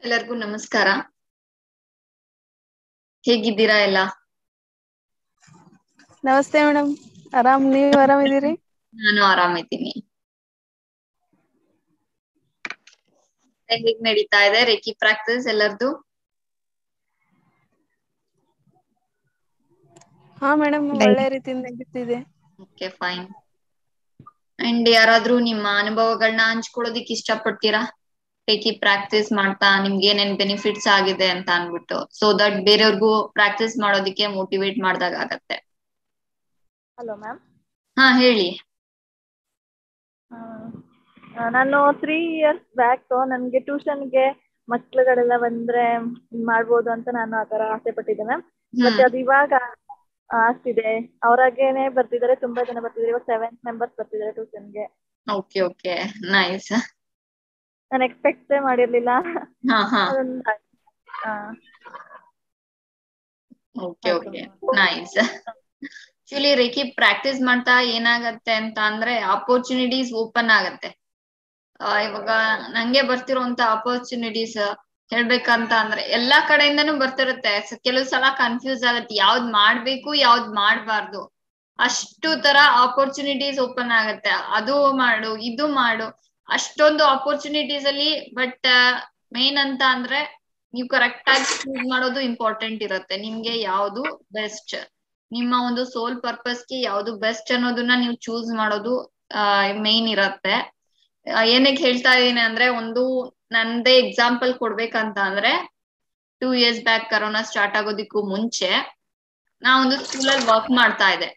ಎಲ್ಲರಿಗೂ ನಮಸ್ಕಾರ ಹೇಗಿದ್ದೀರಾ ಎಲ್ಲ ನಮಸ್ತೆ ಮೇಡಮ್ ಆರಾಮ್ ನೀವ್ ಆರಾಮಿದ್ದೀರಿ ನಾನು ಆರಾಮಿದ್ದೀನಿ ಹೇಗ್ ನಡೀತಾ ಇದೆ ರೇಖಿ ಪ್ರಾಕ್ಟೀಸ್ ಎಲ್ಲರದು ಹಾ ಮೇಡಮ್ ಒಳ್ಳೆ ರೀತಿಯಿಂದ ನಡೀತಿದೆ ಓಕೆ ಫೈನ್ ಅಂಡ್ ಯಾರಾದ್ರೂ ನಿಮ್ಮ ಅನುಭವಗಳನ್ನ ಹಂಚ್ಕೊಳ್ಳೋದಿಕ್ ಇಷ್ಟ ಪಡ್ತೀರಾ ರೇಖಿ ಪ್ರಾಕ್ಟೀಸ್ ಮಾಡ್ತಾ ನಿಮ್ಗೆ ಏನೇನ್ ಬೆನಿಫಿಟ್ಸ್ ಆಗಿದೆ ಅಂತ ಅನ್ಬಿಟ್ಟು ಸೊ ದಟ್ ಬೇರೆಯವ್ರಿಗೂ ಪ್ರಾಕ್ಟೀಸ್ ಮಾಡೋದಿಕ್ಕೆ ಮೋಟಿವೇಟ್ ಮಾಡ್ದಾಗ ಆಗತ್ತೆ ಹಲೋ ಮ್ಯಾಮ್ ಹಾ ಹೇಳಿ ನಾನು ತ್ರೀ ಇಯರ್ಸ್ ಬ್ಯಾಕ್ ನನಗೆ ಟ್ಯೂಷನ್ಗೆ ಮಕ್ಳುಗಳೆಲ್ಲ ಬಂದ್ರೆ ಮಾಡ್ಬೋದು ಅಂತ ನಾನು ಆ ಥರ ಆಸೆ ಪಟ್ಟಿದ್ದೆ ಮ್ಯಾಮ್ ಮತ್ತೆ ಅದು ಇವಾಗ ಆಗ್ತಿದೆ ಅವ್ರಾಗೇನೆ ಬರ್ತಿದ್ದಾರೆ ತುಂಬಾ ಜನ ಬರ್ತಿದ್ದಾರೆ ಇವಾಗ ಸೆವೆನ್ ಮೆಂಬರ್ಸ್ ಬರ್ತಿದ್ದಾರೆ ಟ್ಯೂಷನ್ಗೆ ಓಕೆ ಓಕೆ ನೈಸ್ ನಾನು ಎಕ್ಸ್ಪೆಕ್ಟೇ ಮಾಡಿರ್ಲಿಲ್ಲ ಹಾ ಹಾ ಅದೊಂದು ಆ, okay okay nice actually reiki practice ಮಾಡ್ತಾ ಏನಾಗತ್ತೆ ಅಂತ ಅಂದ್ರೆ ಅಪರ್ಚುನಿಟೀಸ್ ಓಪನ್ ಆಗತ್ತೆ ಆ, ಇವಾಗ ನಂಗೆ ಬರ್ತಿರೋಂತ ಅಪರ್ಚುನಿಟೀಸ್ ಹೇಳ್ಬೇಕಂತ ಅಂದ್ರೆ ಎಲ್ಲಾ ಕಡೆಯಿಂದನೂ ಬರ್ತಿರುತ್ತೆ ಸ- ಕೆಲವು ಸಲ ಕನ್ಫ್ಯೂಸ್ ಆಗತ್ತೆ ಯಾವ್ದ್ ಮಾಡ್ಬೇಕು ಯಾವ್ದ್ ಮಾಡ್ಬಾರ್ದು ಅಷ್ಟು ತರ ಆಪರ್ಚುನಿಟೀಸ್ ಓಪನ್ ಆಗತ್ತೆ ಅದು ಮಾಡು ಇದು ಮಾಡು ಅಷ್ಟೊಂದು ಆಪರ್ಚುನಿಟೀಸ್ ಅಲ್ಲಿ ಬಟ್ ಮೇನ್ ಅಂತ ಅಂದ್ರೆ ನೀವು ಕರೆಕ್ಟ್ ಆಗಿ ಚೂಸ್ ಮಾಡೋದು ಇಂಪಾರ್ಟೆಂಟ್ ಇರುತ್ತೆ ನಿಮ್ಗೆ ಯಾವ್ದು ಬೆಸ್ಟ್ ನಿಮ್ಮ ಒಂದು ಸೋಲ್ ಪರ್ಪಸ್ಗೆ ಯಾವ್ದು ಬೆಸ್ಟ್ ಅನ್ನೋದನ್ನ ನೀವು ಚೂಸ್ ಮಾಡೋದು ಮೇನ್ ಇರತ್ತೆ ಆ, ಏನಕ್ಕೆ ಹೇಳ್ತಾ ಇದೀನಿ ಅಂದ್ರೆ ಒಂದು ನಂದೇ ಎಕ್ಸಾಂಪಲ್ ಕೊಡ್ಬೇಕಂತ ಅಂದ್ರೆ two years back corona start ಆಗೋದಿಕ್ಕೂ ಮುಂಚೆ ನಾ ಒಂದು ಸ್ಕೂಲಲ್ಲಿ ವರ್ಕ್ ಮಾಡ್ತಾ ಇದ್ದೆ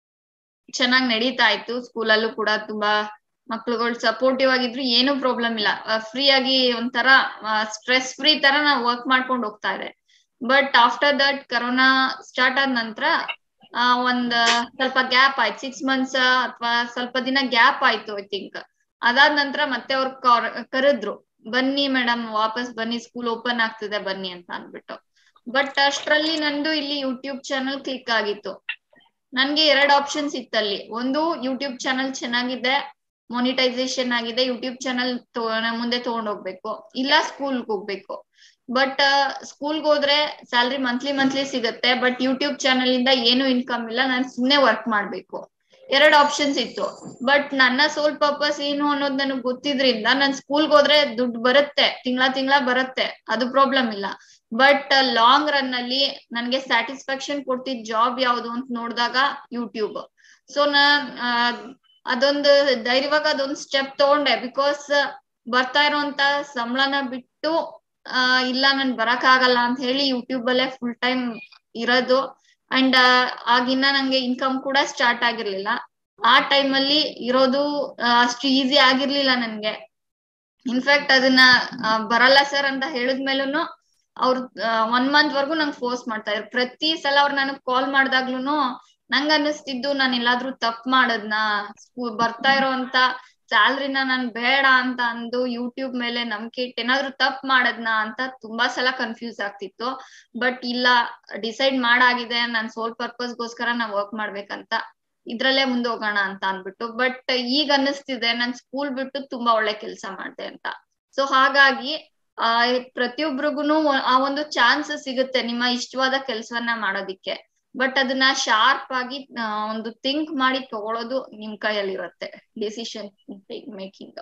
ಚೆನ್ನಾಗ್ ನಡೀತಾ ಇತ್ತು ಸ್ಕೂಲಲ್ಲೂ ಕೂಡ ತುಂಬಾ ಮಕ್ಳುಗಳು ಸಪೋರ್ಟಿವ್ ಆಗಿದ್ರು ಏನು ಪ್ರಾಬ್ಲಮ್ ಇಲ್ಲ ಫ್ರೀ ಆಗಿ ಒಂಥರ ಸ್ಟ್ರೆಸ್ ಫ್ರೀ ತರ ನಾವು ವರ್ಕ್ ಮಾಡ್ಕೊಂಡು ಹೋಗ್ತಾ ಇದೆ but after that corona start ಆದ ನಂತರ ಆ ಒಂದ್ ಸ್ವಲ್ಪ ಗ್ಯಾಪ್ ಆಯ್ತು ಸಿಕ್ಸ್ ಮಂತ್ಸ್ ಅಥವಾ ಸ್ವಲ್ಪ ದಿನ ಗ್ಯಾಪ್ ಆಯ್ತು ಐ ಥಿಂಕ್ ಅದಾದ ನಂತರ ಮತ್ತೆ ಅವ್ರು ಕರೆದ್ರು ಬನ್ನಿ ಮೇಡಮ್ ವಾಪಸ್ ಬನ್ನಿ ಸ್ಕೂಲ್ ಓಪನ್ ಆಗ್ತಿದೆ ಬನ್ನಿ ಅಂತ ಅಂದ್ಬಿಟ್ಟು ಬಟ್ ಅಷ್ಟ್ರಲ್ಲಿ ನಂದು ಇಲ್ಲಿ ಯೂಟ್ಯೂಬ್ ಚಾನಲ್ ಕ್ಲಿಕ್ ಆಗಿತ್ತು ನನ್ಗೆ ಎರಡ್ ಆಪ್ಷನ್ಸ್ ಇತ್ತಲ್ಲಿ ಒಂದು ಯೂಟ್ಯೂಬ್ ಚಾನಲ್ ಚೆನ್ನಾಗಿದೆ ಮೊನಿಟೈಸೇಷನ್ ಆಗಿದೆ ಯೂಟ್ಯೂಬ್ ಚಾನಲ್ ಮುಂದೆ ತಗೊಂಡ್ ಹೋಗ್ಬೇಕು ಇಲ್ಲ ಸ್ಕೂಲ್ಗೆ ಹೋಗ್ಬೇಕು ಬಟ್ ಸ್ಕೂಲ್ಗೆ ಹೋದ್ರೆ ಸ್ಯಾಲ್ರಿ ಮಂತ್ಲಿ ಮಂತ್ಲಿ ಸಿಗುತ್ತೆ ಬಟ್ ಯೂಟ್ಯೂಬ್ ಚಾನಲ್ ಇಂದ ಏನು ಇನ್ಕಮ್ ಇಲ್ಲ ನಾನು ಸುಮ್ನೆ ವರ್ಕ್ ಮಾಡ್ಬೇಕು ಎರಡ್ ಆಪ್ಷನ್ಸ್ ಇತ್ತು ಬಟ್ ನನ್ನ ಸೋಲ್ ಪರ್ಪಸ್ ಏನು ಅನ್ನೋದು ನನಗೆ ಗೊತ್ತಿದ್ರಿಂದ ನಾನ್ ಸ್ಕೂಲ್ಗೆ ಹೋದ್ರೆ ದುಡ್ಡು ಬರುತ್ತೆ ತಿಂಗಳ ತಿಂಗಳ ಬರುತ್ತೆ ಅದು ಪ್ರಾಬ್ಲಮ್ ಇಲ್ಲ ಬಟ್ ಲಾಂಗ್ ರನ್ ಅಲ್ಲಿ ನನ್ಗೆ ಸ್ಯಾಟಿಸ್ಫ್ಯಾಕ್ಷನ್ ಕೊಡ್ತಿದ್ ಜಾಬ್ ಯಾವ್ದು ಅಂತ ನೋಡಿದಾಗ ಯೂಟ್ಯೂಬ್ ಸೊ ನಾನ್ ಆ, ಅದೊಂದು ಧೈರ್ಯವಾಗ ಅದೊಂದು ಸ್ಟೆಪ್ ತಗೊಂಡೆ ಬಿಕಾಸ್ ಬರ್ತಾ ಇರೋಂತ ಸಂಬಳನ ಬಿಟ್ಟು ಆ ಇಲ್ಲ ನನ್ ಬರಕ್ ಆಗಲ್ಲ ಅಂತ ಹೇಳಿ ಯೂಟ್ಯೂಬ್ ಅಲ್ಲೇ ಫುಲ್ ಟೈಮ್ ಇರೋದು ಅಂಡ್ ಆಗಿನ್ನ ನಂಗೆ ಇನ್ಕಮ್ ಕೂಡ ಸ್ಟಾರ್ಟ್ ಆಗಿರ್ಲಿಲ್ಲ ಆ ಟೈಮ್ ಅಲ್ಲಿ ಇರೋದು ಆ, ಅಷ್ಟು ಈಸಿ ಆಗಿರ್ಲಿಲ್ಲ ನನ್ಗೆ ಇನ್ಫ್ಯಾಕ್ಟ್ ಅದನ್ನ ಆ, ಬರಲ್ಲ ಸರ್ ಅಂತ ಹೇಳಿದ್ಮೇಲೂನು ಅವ್ರು ಒನ್ ಮಂತ್ ವರ್ಗು ನಂಗೆ ಫೋರ್ಸ್ ಮಾಡ್ತಾ ಇದ್ರು ಪ್ರತಿ ಸಲ ಅವ್ರು ನನಗ್ ಕಾಲ್ ಮಾಡ್ದಾಗ್ಲೂನು ನಂಗ್ ಅನ್ನಿಸ್ತಿದ್ದು ನಾನು ಎಲ್ಲಾದ್ರೂ ತಪ್ಪು ಮಾಡದ್ನ ಸ್ಕೂಲ್ ಬರ್ತಾ ಇರೋಂತ ಸ್ಯಾಲ್ರಿನ ನಾನ್ ಬೇಡ ಅಂತ ಅಂದು ಯೂಟ್ಯೂಬ್ ಮೇಲೆ ನಂಬಿಕೆ ಇಟ್ಟು ಏನಾದ್ರೂ ತಪ್ಪು ಮಾಡದ್ನ ಅಂತ ತುಂಬಾ ಸಲ ಕನ್ಫ್ಯೂಸ್ ಆಗ್ತಿತ್ತು ಬಟ್ ಇಲ್ಲ ಡಿಸೈಡ್ ಮಾಡಾಗಿದೆ ನಾನ್ ಸೋಲ್ ಪರ್ಪಸ್ಗೋಸ್ಕರ ನಾ ವರ್ಕ್ ಮಾಡ್ಬೇಕಂತ ಇದ್ರಲ್ಲೇ ಮುಂದೆ ಹೋಗೋಣ ಅಂತ ಅನ್ಬಿಟ್ಟು ಬಟ್ ಈಗ ಅನ್ನಿಸ್ತಿದೆ ನಾನ್ ಸ್ಕೂಲ್ ಬಿಟ್ಟು ತುಂಬಾ ಒಳ್ಳೆ ಕೆಲಸ ಮಾಡ್ದೆ ಅಂತ ಸೊ ಹಾಗಾಗಿ ಆ ಪ್ರತಿಯೊಬ್ರಿಗೂನು ಆ ಒಂದು ಚಾನ್ಸ್ ಸಿಗುತ್ತೆ ನಿಮ್ಮ ಇಷ್ಟವಾದ ಕೆಲಸವನ್ನ ಮಾಡೋದಿಕ್ಕೆ ಬಟ್ ಅದನ್ನ ಶಾರ್ಪ್ ಆಗಿ ಆ, ಒಂದು ಥಿಂಕ್ ಮಾಡಿ ತಗೊಳ್ಳೋದು ನಿಮ್ ಕೈಯಲ್ಲಿರುತ್ತೆ ಡಿಸಿಷನ್ ಮೇಕಿಂಗ್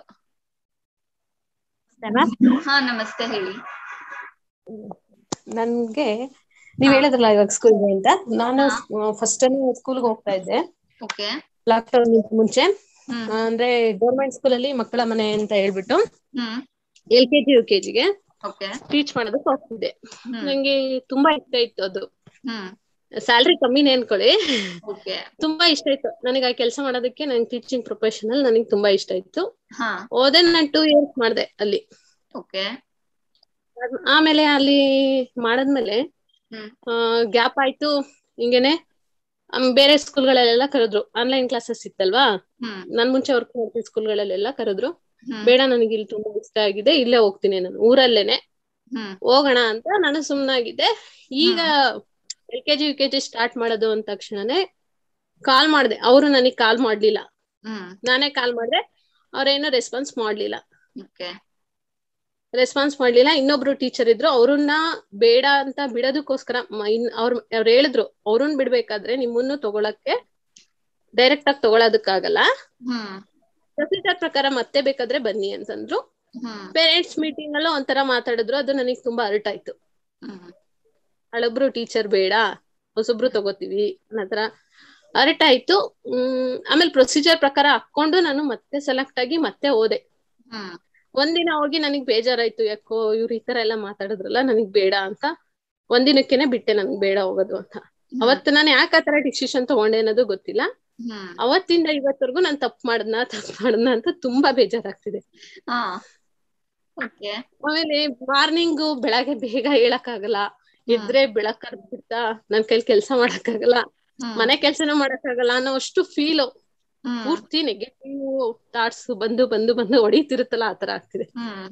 ಹಾ ನಮಸ್ತೆ ಹೇಳಿ ನನ್ಗೆ ನೀವ್ ಹೇಳಿದ್ರಲ್ಲ ಇವಾಗ ಸ್ಕೂಲ್ಗೆ ಅಂತ ನಾನು ಫಸ್ಟ್ ಸ್ಕೂಲ್ಗೆ ಹೋಗ್ತಾ ಇದ್ದೆ ಓಕೆ ಲಾಕ್ಡೌನ್ ಮುಂಚೆ ಹ್ಮ್ ಆ, ಅಂದ್ರೆ ಗೌರ್ಮೆಂಟ್ ಸ್ಕೂಲಲ್ಲಿ ಮಕ್ಕಳ ಮನೆ ಅಂತ ಹೇಳ್ಬಿಟ್ಟು ಹ್ಮ್ L K G U K ಜಿಗೆ ಓಕೆ ಟೀಚ್ ಮಾಡೋದಕ್ಕೆ ಹೋಗ್ತಿದ್ದೆ ಹ್ಮ್ ನಂಗೆ ತುಂಬಾ ಇಷ್ಟ ಇತ್ತು ಅದು ಹ್ಮ್ ಸ್ಯಾಲ್ರಿ ಕಮ್ಮಿನೇ ಅನ್ಕೊಳ್ಳಿ ಓಕೆ ತುಂಬಾ ಇಷ್ಟ ಇತ್ತು ನನಗೆ ಆ ಕೆಲಸ ಮಾಡೋದಕ್ಕೆ ನಂಗೆ ಟೀಚಿಂಗ್ ಪ್ರೊಫೆಷನಲ್ ನನಗೆ ತುಂಬಾ ಇಷ್ಟ ಇತ್ತು ಹಾ ಹೋದೆ ನಾನು ಟೂ ಇಯರ್ಸ್ ಮಾಡ್ದೆ ಅಲ್ಲಿ ಓಕೆ ಆಮೇಲೆ ಅಲ್ಲಿ ಮಾಡಾದ್ಮೇಲೆ ಹ್ಮ್ ಗ್ಯಾಪ್ ಆಯ್ತು ಹಿಂಗೇನೆ ಆಮ್, ಬೇರೆ ಸ್ಕೂಲ್ಗಳಲ್ಲೆಲ್ಲ ಕರೆದ್ರು ಆನ್ಲೈನ್ ಕ್ಲಾಸಸ್ ಇತ್ತಲ್ವಾ ಹ್ಮ್ ನನ್ ಮುಂಚೆ ವರ್ಕ್ ಮಾಡ್ತಿದ್ದ ಸ್ಕೂಲ್ಗಳಲ್ಲೆಲ್ಲ ಕರೆದ್ರು ಹ್ಮ್ ಬೇಡ ನನಗೆ ಇಲ್ಲಿ ತುಂಬಾ ಇಷ್ಟ ಆಗಿದೆ ಇಲ್ಲೇ ಹೋಗ್ತೀನಿ ನಾನು ಊರಲ್ಲೇನೆ ಹ್ಮ್ ಹೋಗೋಣ ಅಂತ ನಾನು ಸುಮ್ನಾಗಿದ್ದೆ ಈಗ L K G U K G start ಮಾಡೋದು ಅಂದ ತಕ್ಷಣನೇ ಕಾಲ್ ಮಾಡ್ದೆ ಅವರು ನನಗೆ ಕಾಲ್ ಮಾಡ್ಲಿಲ್ಲ ಹ್ಮ್ ನಾನೇ ಕಾಲ್ ಮಾಡ್ದೆ ಅವ್ರೇನೋ ರೆಸ್ಪಾನ್ಸ್ ಮಾಡ್ಲಿಲ್ಲ ಓಕೆ ರೆಸ್ಪಾನ್ಸ್ ಮಾಡ್ಲಿಲ್ಲ ಇನ್ನೊಬ್ರು ಟೀಚರ್ ಇದ್ರು ಅವ್ರನ್ನ ಬೇಡ ಅಂತ ಬಿಡೋದಕ್ಕೋಸ್ಕರ ಮ- ಇನ್ ಅವ್ರ ಅವ್ರು ಹೇಳಿದ್ರು ಅವ್ರನ್ನ ಬಿಡ್ಬೇಕಾದ್ರೆ ನಿಮ್ಮನ್ನು ತಗೊಳಕ್ಕೆ ಡೈರೆಕ್ಟ್ ಆಗಿ ತಗೊಳೋದಕ್ಕಾಗಲ್ಲ ಹ್ಮ್ ಪ್ರೊಸೀಜರ್ ಪ್ರಕಾರ ಮತ್ತೆ ಬೇಕಾದ್ರೆ ಬನ್ನಿ ಅಂತಂದ್ರು ಹ್ಮ್ ಪೇರೆಂಟ್ಸ್ ಮೀಟಿಂಗ್ ಅಲ್ಲೂ ಒಂಥರ ಮಾತಾಡಿದ್ರು ಅದು ನನಗೆ ತುಂಬಾ ಅರ್ಟ್ ಆಯ್ತು ಹ್ಮ್ ಹಳಬ್ರು ಟೀಚರ್ ಬೇಡ ಹೊಸಬ್ರು ತಗೋತೀವಿ ಅನ್ನತ್ರ ಅರ್ಟ್ ಆಯ್ತು ಹ್ಮ್ ಆಮೇಲೆ ಪ್ರೊಸೀಜರ್ ಪ್ರಕಾರ ಹಾಕೊಂಡು ನಾನು ಮತ್ತೆ ಸೆಲೆಕ್ಟ್ ಆಗಿ ಮತ್ತೆ ಹೋದೆ ಹ್ಮ್ ಒಂದಿನ ಹೋಗಿ ನನಗ್ ಬೇಜಾರಾಯ್ತು ಯಾಕೋ ಇವ್ರು ಈ ತರ ಎಲ್ಲ ಮಾತಾಡಿದ್ರಲ್ಲ ನನಗ್ ಬೇಡ ಅಂತ ಒಂದಿನಕ್ಕೆನೆ ಬಿಟ್ಟೆ ನನ್ಗ್ ಬೇಡ ಹೋಗೋದು ಅಂತ ಅವತ್ತು ನಾನು ಯಾಕೆ ಆತರ ಡಿಸಿಷನ್ ತಗೊಂಡೆ ಅನ್ನೋದು ಗೊತ್ತಿಲ್ಲ ಹ್ಮ್ ಅವತ್ತಿಂದ ಇವತ್ತವರೆಗೂ ನಾನು ತಪ್ಪು ಮಾಡದ್ನ ತಪ್ಪು ಮಾಡದ್ನ ಅಂತ ತುಂಬಾ ಬೇಜಾರಾಗ್ತಿದೆ ಹಾ ಓಕೆ ಆಮೇಲೆ ಮಾರ್ನಿಂಗ್ ಬೆಳಗ್ಗೆ ಬೇಗ ಹೇಳಕ್ಕಾಗಲ್ಲ ಎದ್ರೆ ಬೆಳಕ್ ಬಿಡ್ತಾ ನನ್ ಕೈಲಿ ಕೆಲ್ಸ ಮಾಡಕ್ಕಾಗಲ್ಲ ಹ್ಮ್ ಮನೆ ಕೆಲ್ಸನೂ ಮಾಡಕ್ಕಾಗಲ್ಲ ಅನ್ನೋ ಅಷ್ಟು ಫೀಲ್ ಹ್ಮ್ ಪೂರ್ತಿ ನೆಗೆಟಿವ್ ಥಾಟ್ಸ್ ಬಂದು ಬಂದು ಬಂದು ಹೊಡಿತಿರುತ್ತಲ್ಲ ಆತರ ಆಗ್ತಿದೆ ಹ್ಮ್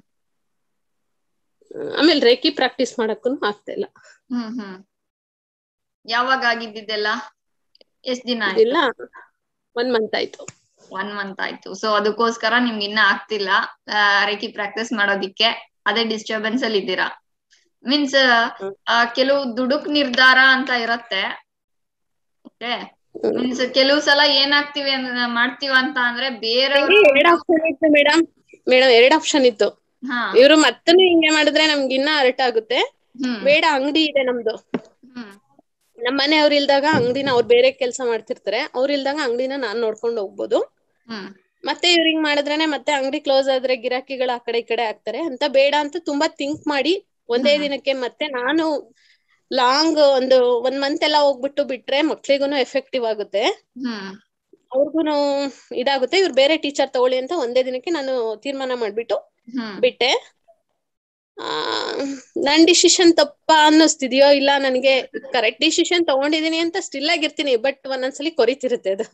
ಆಮೇಲೆ ರೇಖಿ ಪ್ರಾಕ್ಟೀಸ್ ಮಾಡಕ್ಕೂ ಆಗ್ತಾ ಇಲ್ಲ ಹ್ಮ್ ಹ್ಮ್ ಯಾವಾಗ ಆಗಿದ್ದಿದ್ದೆಲ್ಲ ಎಷ್ಟ್ ದಿನ ಆಯ್ತು ಇಲ್ಲ ಒನ್ ಮಂತ್ ಆಯ್ತು ಒನ್ ಮಂತ್ ಆಯ್ತು ಸೊ ಅದಕ್ಕೋಸ್ಕರ ನಿಮ್ಗೆ ಇನ್ನ ಆಗ್ತಿಲ್ಲ ಆ, ರೇಖಿ ಪ್ರಾಕ್ಟೀಸ್ ಮಾಡೋದಿಕ್ಕೆ ಅದೇ ಡಿಸ್ಟರ್ಬೆನ್ಸ್ ಅಲ್ಲಿ ಇದ್ದೀರಾ ಮೀನ್ಸ್ ಹ್ಮ್. ಕೆಲವು ದುಡುಕ್ ನಿರ್ಧಾರ ಅಂತ ಇರತ್ತೆ ಓಕೆ ಮೀನ್ಸ್ ಕೆಲವು ಸಲ ಏನಾಗ್ತಿವಿ ಅಂದ್- ಮಾಡ್ತೀವ ಅಂತ ಅಂದ್ರೆ ಬೇರೆಯವ್ರು ಎರಡ್ ಆಪ್ಷನ್ ಇತ್ತು ಮೇಡಮ್ ಮೇಡಮ್ ಎರಡ್ ಆಪ್ಷನ್ ಇತ್ತು ಹಾ ಇವ್ರು ಮತ್ತೆ ಹಿಂಗೆ ಮಾಡಿದ್ರೆ ನಮ್ಗೆ ಇನ್ನ ಅರ್ಟ್ ಆಗುತ್ತೆ ಹ್ಮ್ ಬೇಡ ಅಂಗಡಿ ಇದೆ ನಮ್ದು ಹ್ಮ್ ನಮ್ಮ ಮನೆಯವ್ರು ಇಲ್ದಾಗ ಅಂಗಡಿನ ಅವ್ರು ಬೇರೆ ಕೆಲಸ ಮಾಡ್ತಿರ್ತಾರೆ ಅವ್ರು ಇಲ್ದಾಗ ಅಂಗಡಿನ ನಾನ್ ನೋಡ್ಕೊಂಡು ಹೋಗ್ಬೋದು ಹ್ಮ್ ಮತ್ತೆ ಇವ್ರಿಗೆ ಮಾಡಿದ್ರೇನೆ ಮತ್ತೆ ಅಂಗಡಿ ಕ್ಲೋಸ್ ಆದ್ರೆ ಗಿರಾಕಿಗಳು ಆ ಕಡೆ ಈ ಕಡೆ ಆಗ್ತಾರೆ ಅಂತ ಬೇಡ ಅಂತ ತುಂಬಾ ಥಿಂಕ್ ಮಾಡಿ ಒಂದೇ ಹ್ಮ್. ದಿನಕ್ಕೆ ಮತ್ತೆ ನಾನು ಲಾಂಗ್ ಒಂದು ಒಂದ್ ಮಂತ್ ಎಲ್ಲ ಹೋಗ್ಬಿಟ್ಟು ಬಿಟ್ರೆ ಮಕ್ಳಿಗೂನು ಎಫೆಕ್ಟಿವ್ ಆಗುತ್ತೆ ಹ್ಮ್ ಅವ್ರಿಗೂನು ಇದಾಗುತ್ತೆ ಇವ್ರು ಬೇರೆ ಟೀಚರ್ ತಗೊಳ್ಳಿ ಅಂತ ಒಂದೇ ದಿನಕ್ಕೆ ನಾನು ತೀರ್ಮಾನ ಮಾಡ್ಬಿಟ್ಟು ಹ್ಮ್ ಬಿಟ್ಟೆ ಆ ನನ್ ಡಿಸಿಷನ್ ತಪ್ಪ ಅನ್ನಿಸ್ತಿದ್ಯೋ ಇಲ್ಲ ನನಗೆ ಕರೆಕ್ಟ್ ಡಿಸಿಷನ್ ತಗೊಂಡಿದೀನಿ ಅಂತ ಸ್ಟಿಲ್ ಆಗಿರ್ತೀನಿ ಬಟ್ ಒಂದೊಂದ್ಸಲಿ ಕೊರಿತಿರುತ್ತೆ ಅದು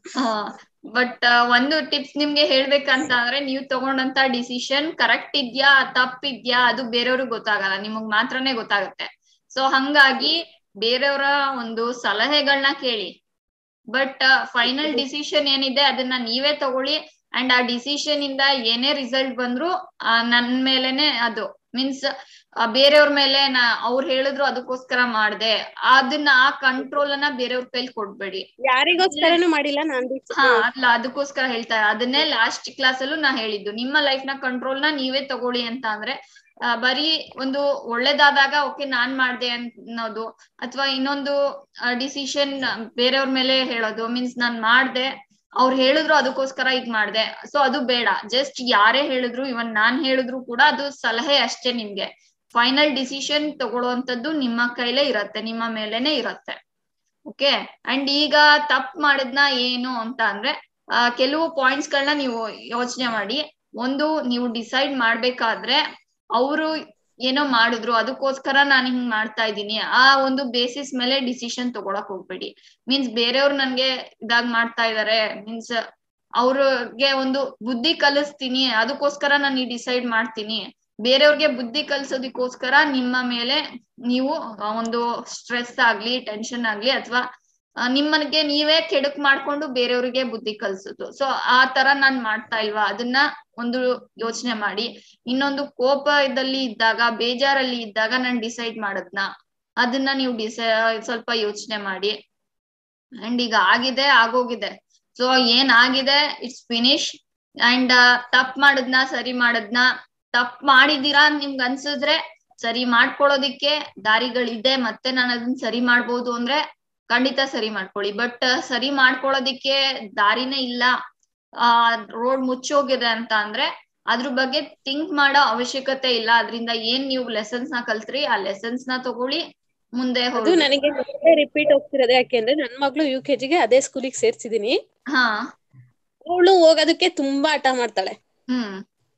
ಬಟ್ ಒಂದು ಟಿಪ್ಸ್ ನಿಮ್ಗೆ ಹೇಳ್ಬೇಕಂತ ಅಂದ್ರೆ ನೀವು ತಗೊಂಡಂತ ಡಿಸಿಷನ್ ಕರೆಕ್ಟ್ ಇದ್ಯಾ ತಪ್ಪಿದ್ಯಾ ಅದು ಬೇರೆಯವ್ರಿಗೆ ಗೊತ್ತಾಗಲ್ಲ ನಿಮಗ್ ಮಾತ್ರನೇ ಗೊತ್ತಾಗುತ್ತೆ ಸೊ ಹಂಗಾಗಿ ಬೇರೆಯವರ ಒಂದು ಸಲಹೆಗಳನ್ನ ಕೇಳಿ ಬಟ್ ಫೈನಲ್ ಡಿಸಿಷನ್ ಏನಿದೆ ಅದನ್ನ ನೀವೇ ತಗೊಳ್ಳಿ ಅಂಡ್ ಆ ಡಿಸಿಷನ್ ಇಂದ ಏನೇ ರಿಸಲ್ಟ್ ಬಂದ್ರು ಆ, ನನ್ ಮೇಲೆನೆ ಅದು ಮೀನ್ಸ್ ಬೇರೆಯವ್ರ ಮೇಲೆ ನಾ ಅವ್ರು ಹೇಳಿದ್ರು ಅದಕ್ಕೋಸ್ಕರ ಮಾಡ್ದೆ ಅದನ್ನ ಆ ಕಂಟ್ರೋಲ್ ಅನ್ನ ಬೇರೆಯವ್ರ ಕೈಲಿ ಕೊಡ್ಬೇಡಿ ಯಾರಿಗೋಸ್ಕರನೂ ಮಾಡಿಲ್ಲ ನಾನ್ ಹಾ ಅಲ್ಲ ಅದಕ್ಕೋಸ್ಕರ ಹೇಳ್ತಾ ಅದನ್ನೇ ಲಾಸ್ಟ್ ಕ್ಲಾಸ್ ಅಲ್ಲೂ ನಾ ಹೇಳಿದ್ದು ನಿಮ್ಮ ಲೈಫ್ ನ ಕಂಟ್ರೋಲ್ ನ ನೀವೇ ತಗೊಳ್ಳಿ ಅಂತ ಅಂದ್ರೆ ಆ, ಬರೀ ಒಂದು ಒಳ್ಳೇದಾದಾಗ ಓಕೆ ನಾನ್ ಮಾಡ್ದೆ ಅನ್ನೋದು ಅಥವಾ ಇನ್ನೊಂದು ಡಿಸಿಷನ್ ಬೇರೆಯವ್ರ ಮೇಲೆ ಹೇಳೋದು ಮೀನ್ಸ್ ನಾನ್ ಮಾಡ್ದೆ ಅವ್ರು ಹೇಳಿದ್ರು ಅದಕ್ಕೋಸ್ಕರ ಇದ್ ಮಾಡ್ದೆ ಸೊ ಅದು ಬೇಡ ಜಸ್ಟ್ ಯಾರೇ ಹೇಳಿದ್ರು ಇವನ್ ನಾನ್ ಹೇಳಿದ್ರು ಕೂಡ ಅದು ಸಲಹೆ ಅಷ್ಟೇ ನಿಮ್ಗೆ ಫೈನಲ್ ಡಿಸಿಷನ್ ತಗೊಳುವಂತದ್ದು ನಿಮ್ಮ ಕೈಲೇ ಇರತ್ತೆ ನಿಮ್ಮ ಮೇಲೆನೆ ಇರತ್ತೆ ಓಕೆ ಅಂಡ್ ಈಗ ತಪ್ಪು ಮಾಡಿದ್ನ ಏನು ಅಂತ ಅಂದ್ರೆ ಆ, ಕೆಲವು ಪಾಯಿಂಟ್ಸ್ ಗಳನ್ನ ನೀವು ಯೋಚನೆ ಮಾಡಿ ಒಂದು ನೀವು ಡಿಸೈಡ್ ಮಾಡ್ಬೇಕಾದ್ರೆ ಅವರು ಏನೋ ಮಾಡಿದ್ರು ಅದಕ್ಕೋಸ್ಕರ ನಾನು ಹಿಂಗ್ ಮಾಡ್ತಾ ಇದ್ದೀನಿ ಆ ಒಂದು ಬೇಸಿಸ್ ಮೇಲೆ ಡಿಸಿಷನ್ ತಗೊಳಕ್ ಹೋಗ್ಬೇಡಿ ಮೀನ್ಸ್ ಬೇರೆಯವ್ರು ನನ್ಗೆ ಇದಾಗ್ ಮಾಡ್ತಾ ಇದಾರೆ ಮೀನ್ಸ್ ಅವ್ರಿಗೆ ಒಂದು ಬುದ್ಧಿ ಕಲಿಸ್ತೀನಿ ಅದಕ್ಕೋಸ್ಕರ ನಾನು ಈ ಡಿಸೈಡ್ ಮಾಡ್ತೀನಿ ಬೇರೆಯವ್ರಿಗೆ ಬುದ್ಧಿ ಕಲ್ಸೋದಕ್ಕೋಸ್ಕರ ನಿಮ್ಮ ಮೇಲೆ ನೀವು ಆ, ಒಂದು ಸ್ಟ್ರೆಸ್ ಆಗ್ಲಿ ಟೆನ್ಷನ್ ಆಗ್ಲಿ ಅಥವಾ ನಿಮ್ಮನ್ಗೆ ನೀವೇ ಕೆಡುಕ್ ಮಾಡ್ಕೊಂಡು ಬೇರೆಯವ್ರಿಗೆ ಬುದ್ಧಿ ಕಲ್ಸೋದು ಸೊ ಆ ತರ ನಾನ್ ಮಾಡ್ತಾ ಇಲ್ವಾ ಅದನ್ನ ಒಂದು ಯೋಚನೆ ಮಾಡಿ ಇನ್ನೊಂದು ಕೋಪದಲ್ಲಿ ಇದ್ದಾಗ ಬೇಜಾರಲ್ಲಿ ಇದ್ದಾಗ ನಾನ್ ಡಿಸೈಡ್ ಮಾಡದ್ನ ಅದನ್ನ ನೀವು ಡಿಸೈ ಸ್ವಲ್ಪ ಯೋಚನೆ ಮಾಡಿ ಅಂಡ್ ಈಗ ಆಗಿದೆ ಆಗೋಗಿದೆ ಸೊ ಏನ್ ಆಗಿದೆ ಇಟ್ಸ್ ಫಿನಿಶ್ ಅಂಡ್ ತಪ್ ಮಾಡದ್ನ ಸರಿ ಮಾಡದ್ನ ತಪ್ ಮಾಡಿದೀರಾ ಅಂತ ನಿಮ್ಗ್ ಅನ್ಸಿದ್ರೆ ಸರಿ ಮಾಡ್ಕೊಳ್ಳೋದಿಕ್ಕೆ ದಾರಿಗಳಿದೆ ಮತ್ತೆ ನಾನು ಅದನ್ನ ಸರಿ ಮಾಡ್ಬೋದು ಅಂದ್ರೆ ಖಂಡಿತ ಸರಿ ಮಾಡ್ಕೊಳ್ಳಿ ಬಟ್ ಸರಿ ಮಾಡ್ಕೊಳ್ಳೋದಿಕ್ಕೆ ದಾರಿನೇ ಇಲ್ಲ ಆ ರೋಡ್ ಮುಚ್ಚೋಗಿದೆ ಅಂತ ಅಂದ್ರೆ ಅದ್ರ ಬಗ್ಗೆ ಥಿಂಕ್ ಮಾಡೋ ಅವಶ್ಯಕತೆ ಇಲ್ಲ ಅದ್ರಿಂದ ಏನ್ ನೀವು ಲೆಸನ್ಸ್ ನ ಕಲ್ತ್ರಿ ಆ ಲೆಸನ್ಸ್ ನ ತಗೊಳ್ಳಿ ಮುಂದೆ ಅದು ಹೋಗಿ ನನಗೆ ರಿಪೀಟ್ ಹೋಗ್ತಿರೋದು ಯಾಕೆಂದ್ರೆ ನನ್ ಮಗಳು ಯು ಕೆ ಜಿಗೆ ಅದೇ ಸ್ಕೂಲಿಗೆ ಸೇರ್ಸಿದೀನಿ ಹಾ ಅವಳು ಹೋಗೋದಕ್ಕೆ ತುಂಬಾ ಹಠ ಮಾಡ್ತಾಳೆ ಹ್ಮ್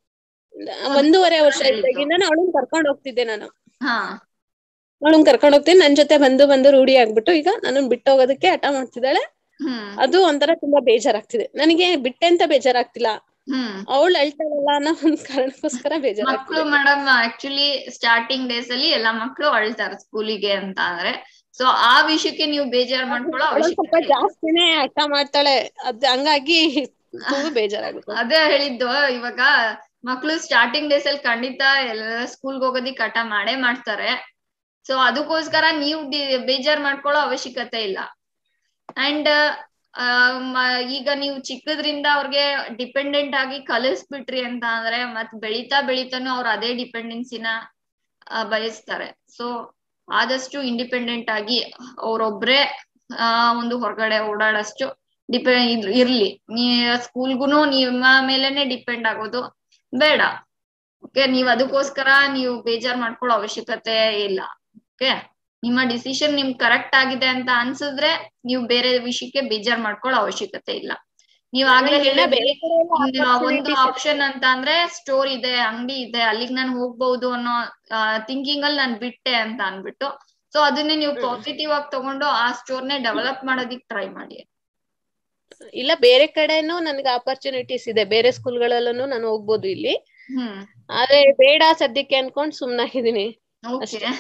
ಒಂದೂವರೆ ವರ್ಷ ಇದ್ದಾಗಿಂದ ಅವಳನ್ನ ಕರ್ಕೊಂಡ್ ಹೋಗ್ತಿದ್ದೆ ನಾನು ಹಾ ಅವಳನ್ನ ಕರ್ಕೊಂಡ್ ಹೋಗ್ತೀನಿ ನನ್ ಜೊತೆ ಬಂದು ಬಂದು ರೂಢಿ ಆಗ್ಬಿಟ್ಟು ಈಗ ನನ್ನ ಬಿಟ್ಟು ಹೋಗೋದಕ್ಕೆ ಹಠ ಮಾಡ್ತಿದ್ದಾಳೆ ಹ್ಮ್ ಅದು ಒಂಥರ ತುಂಬಾ ಬೇಜಾರಾಗ್ತಿದೆ ನನಗೆ ಬಿಟ್ಟೆ ಅಂತ ಬೇಜಾರಾಗ್ತಿಲ್ಲ ಹ್ಮ್ ಅವಳು ಅಳ್ತಾಳಲ್ಲ ಅನ್ನೋ ಒಂದ್ ಕಾರಣಕ್ಕೋಸ್ಕರ ಮಕ್ಳು ಬೇಜಾರಾಗ್ತಿದೆ ಮೇಡಮ್ ಆಕ್ಚುಲಿ ಸ್ಟಾರ್ಟಿಂಗ್ ಡೇಸ್ ಅಲ್ಲಿ ಎಲ್ಲಾ ಮಕ್ಳು ಅಳ್ತಾರೆ ಸ್ಕೂಲಿಗೆ ಅಂತ ಅಂದ್ರೆ ಸೊ ಆ ವಿಷಯಕ್ಕೆ ನೀವು ಬೇಜಾರ್ ಮಾಡ್ಕೊಳ್ಳೋ ಅವಳು ಸ್ವಲ್ಪ ಅವಶ್ಯಕತೆ ಇಲ್ಲ. ಜಾಸ್ತಿನೇ ಹಠ ಮಾಡ್ತಾಳೆ ಅದ್ ಹಂಗಾಗಿ ತುಂಬಾ ಬೇಜಾರಾಗುತ್ತೆ ಅದೇ ಹೇಳಿದ್ದು ಇವಾಗ ಮಕ್ಳು ಸ್ಟಾರ್ಟಿಂಗ್ ಡೇಸ್ ಅಲ್ಲಿ ಖಂಡಿತ ಎಲ್ಲ ಸ್ಕೂಲ್ಗೆ ಹೋಗೋದಿಕ್ ಹಠ ಮಾಡೇ ಮಾಡ್ತಾರೆ ಸೊ ಅದಕ್ಕೋಸ್ಕರ ನೀವು ಡಿ- ಬೇಜಾರ್ ಮಾಡ್ಕೊಳ್ಳೋ ಅವಶ್ಯಕತೆ ಇಲ್ಲ ಅಂಡ್ ಈಗ ನೀವು ಚಿಕ್ಕದ್ರಿಂದ ಅವ್ರಿಗೆ ಡಿಪೆಂಡೆಂಟ್ ಆಗಿ ಕಲಿಸ್ಬಿಟ್ರಿ ಅಂತ ಅಂದ್ರೆ ಮತ್ ಬೆಳಿತಾ ಬೆಳಿತಾನು ಅವ್ರು ಅದೇ ಡಿಪೆಂಡೆನ್ಸಿನ ಬಯಸ್ತಾರೆ ಸೊ ಆದಷ್ಟು ಇಂಡಿಪೆಂಡೆಂಟ್ ಆಗಿ ಅವ್ರೊಬ್ರೇ ಆ ಒಂದು ಹೊರಗಡೆ ಓಡಾಡಷ್ಟು ಡಿಪೆಂಡ್ ಇರ್ಲಿ ನೀ ಸ್ಕೂಲ್ಗುನು ನಿಮ್ಮ ಮೇಲೆನೆ ಡಿಪೆಂಡ್ ಆಗೋದು ಬೇಡ ಓಕೆ ನೀವ್ ಅದಕ್ಕೋಸ್ಕರ ನೀವು ಬೇಜಾರ್ ಮಾಡ್ಕೊಳ್ಳೋ ಅವಶ್ಯಕತೆ ಇಲ್ಲ ಓಕೆ ನಿಮ್ಮ ಡಿಸಿಷನ್ ನಿಮ್ ಕರೆಕ್ಟ್ ಆಗಿದೆ ಅಂತ ಅನ್ಸಿದ್ರೆ ನೀವು ಬೇರೆ ವಿಷಯಕ್ಕೆ ಬೇಜಾರ್ ಮಾಡ್ಕೊಳ್ಳೋ ಅವಶ್ಯಕತೆ ಇಲ್ಲ ನೀವ್ ಆಗ್ಲೇ ಇನ್ನ ಹೇಳಿದ್ರಿ ಬೇರೆ ಕಡೆ ಎಲ್ಲ ಇನ್ನು ಒಂದು opportunities ಆಪ್ಷನ್ ಅಂತ ಅಂದ್ರೆ ಸ್ಟೋರ್ ಇದೆ ಅಂಗಡಿ ಇದೆ ಅಲ್ಲಿಗ್ ನಾನು ಹೋಗ್ಬಹುದು ಅನ್ನೋ ಥಿಂಕಿಂಗ್ ಅಲ್ಲಿ ನಾನ್ ಬಿಟ್ಟೆ ಅಂತ ಅನ್ಬಿಟ್ಟು ಸೊ ಅದನ್ನೇ ನೀವು ಹ್ಮ್. ಪಾಸಿಟಿವ್ ಆಗಿ ತಗೊಂಡು ಆ ಸ್ಟೋರ್ನೇ ಡೆವಲಪ್ ಮಾಡೋದಿಕ್ ಟ್ರೈ ಮಾಡಿ ಇಲ್ಲ ಬೇರೆ ಕಡೆನೂ ನನ್ಗೆ ಆಪರ್ಚುನಿಟೀಸ್ ಇದೆ ಬೇರೆ ಸ್ಕೂಲ್ಗಳಲ್ಲೂ ನಾನು ಹೋಗ್ಬೋದು ಇಲ್ಲಿ ಹ್ಮ್ ಆದ್ರೆ ಬೇಡ ಸದ್ಯಕ್ಕೆ ಅನ್ಕೊಂಡ್ ಸುಮ್ನಾಗಿದ್ದೀನಿ ಓಕೆ ಅಷ್ಟೇ.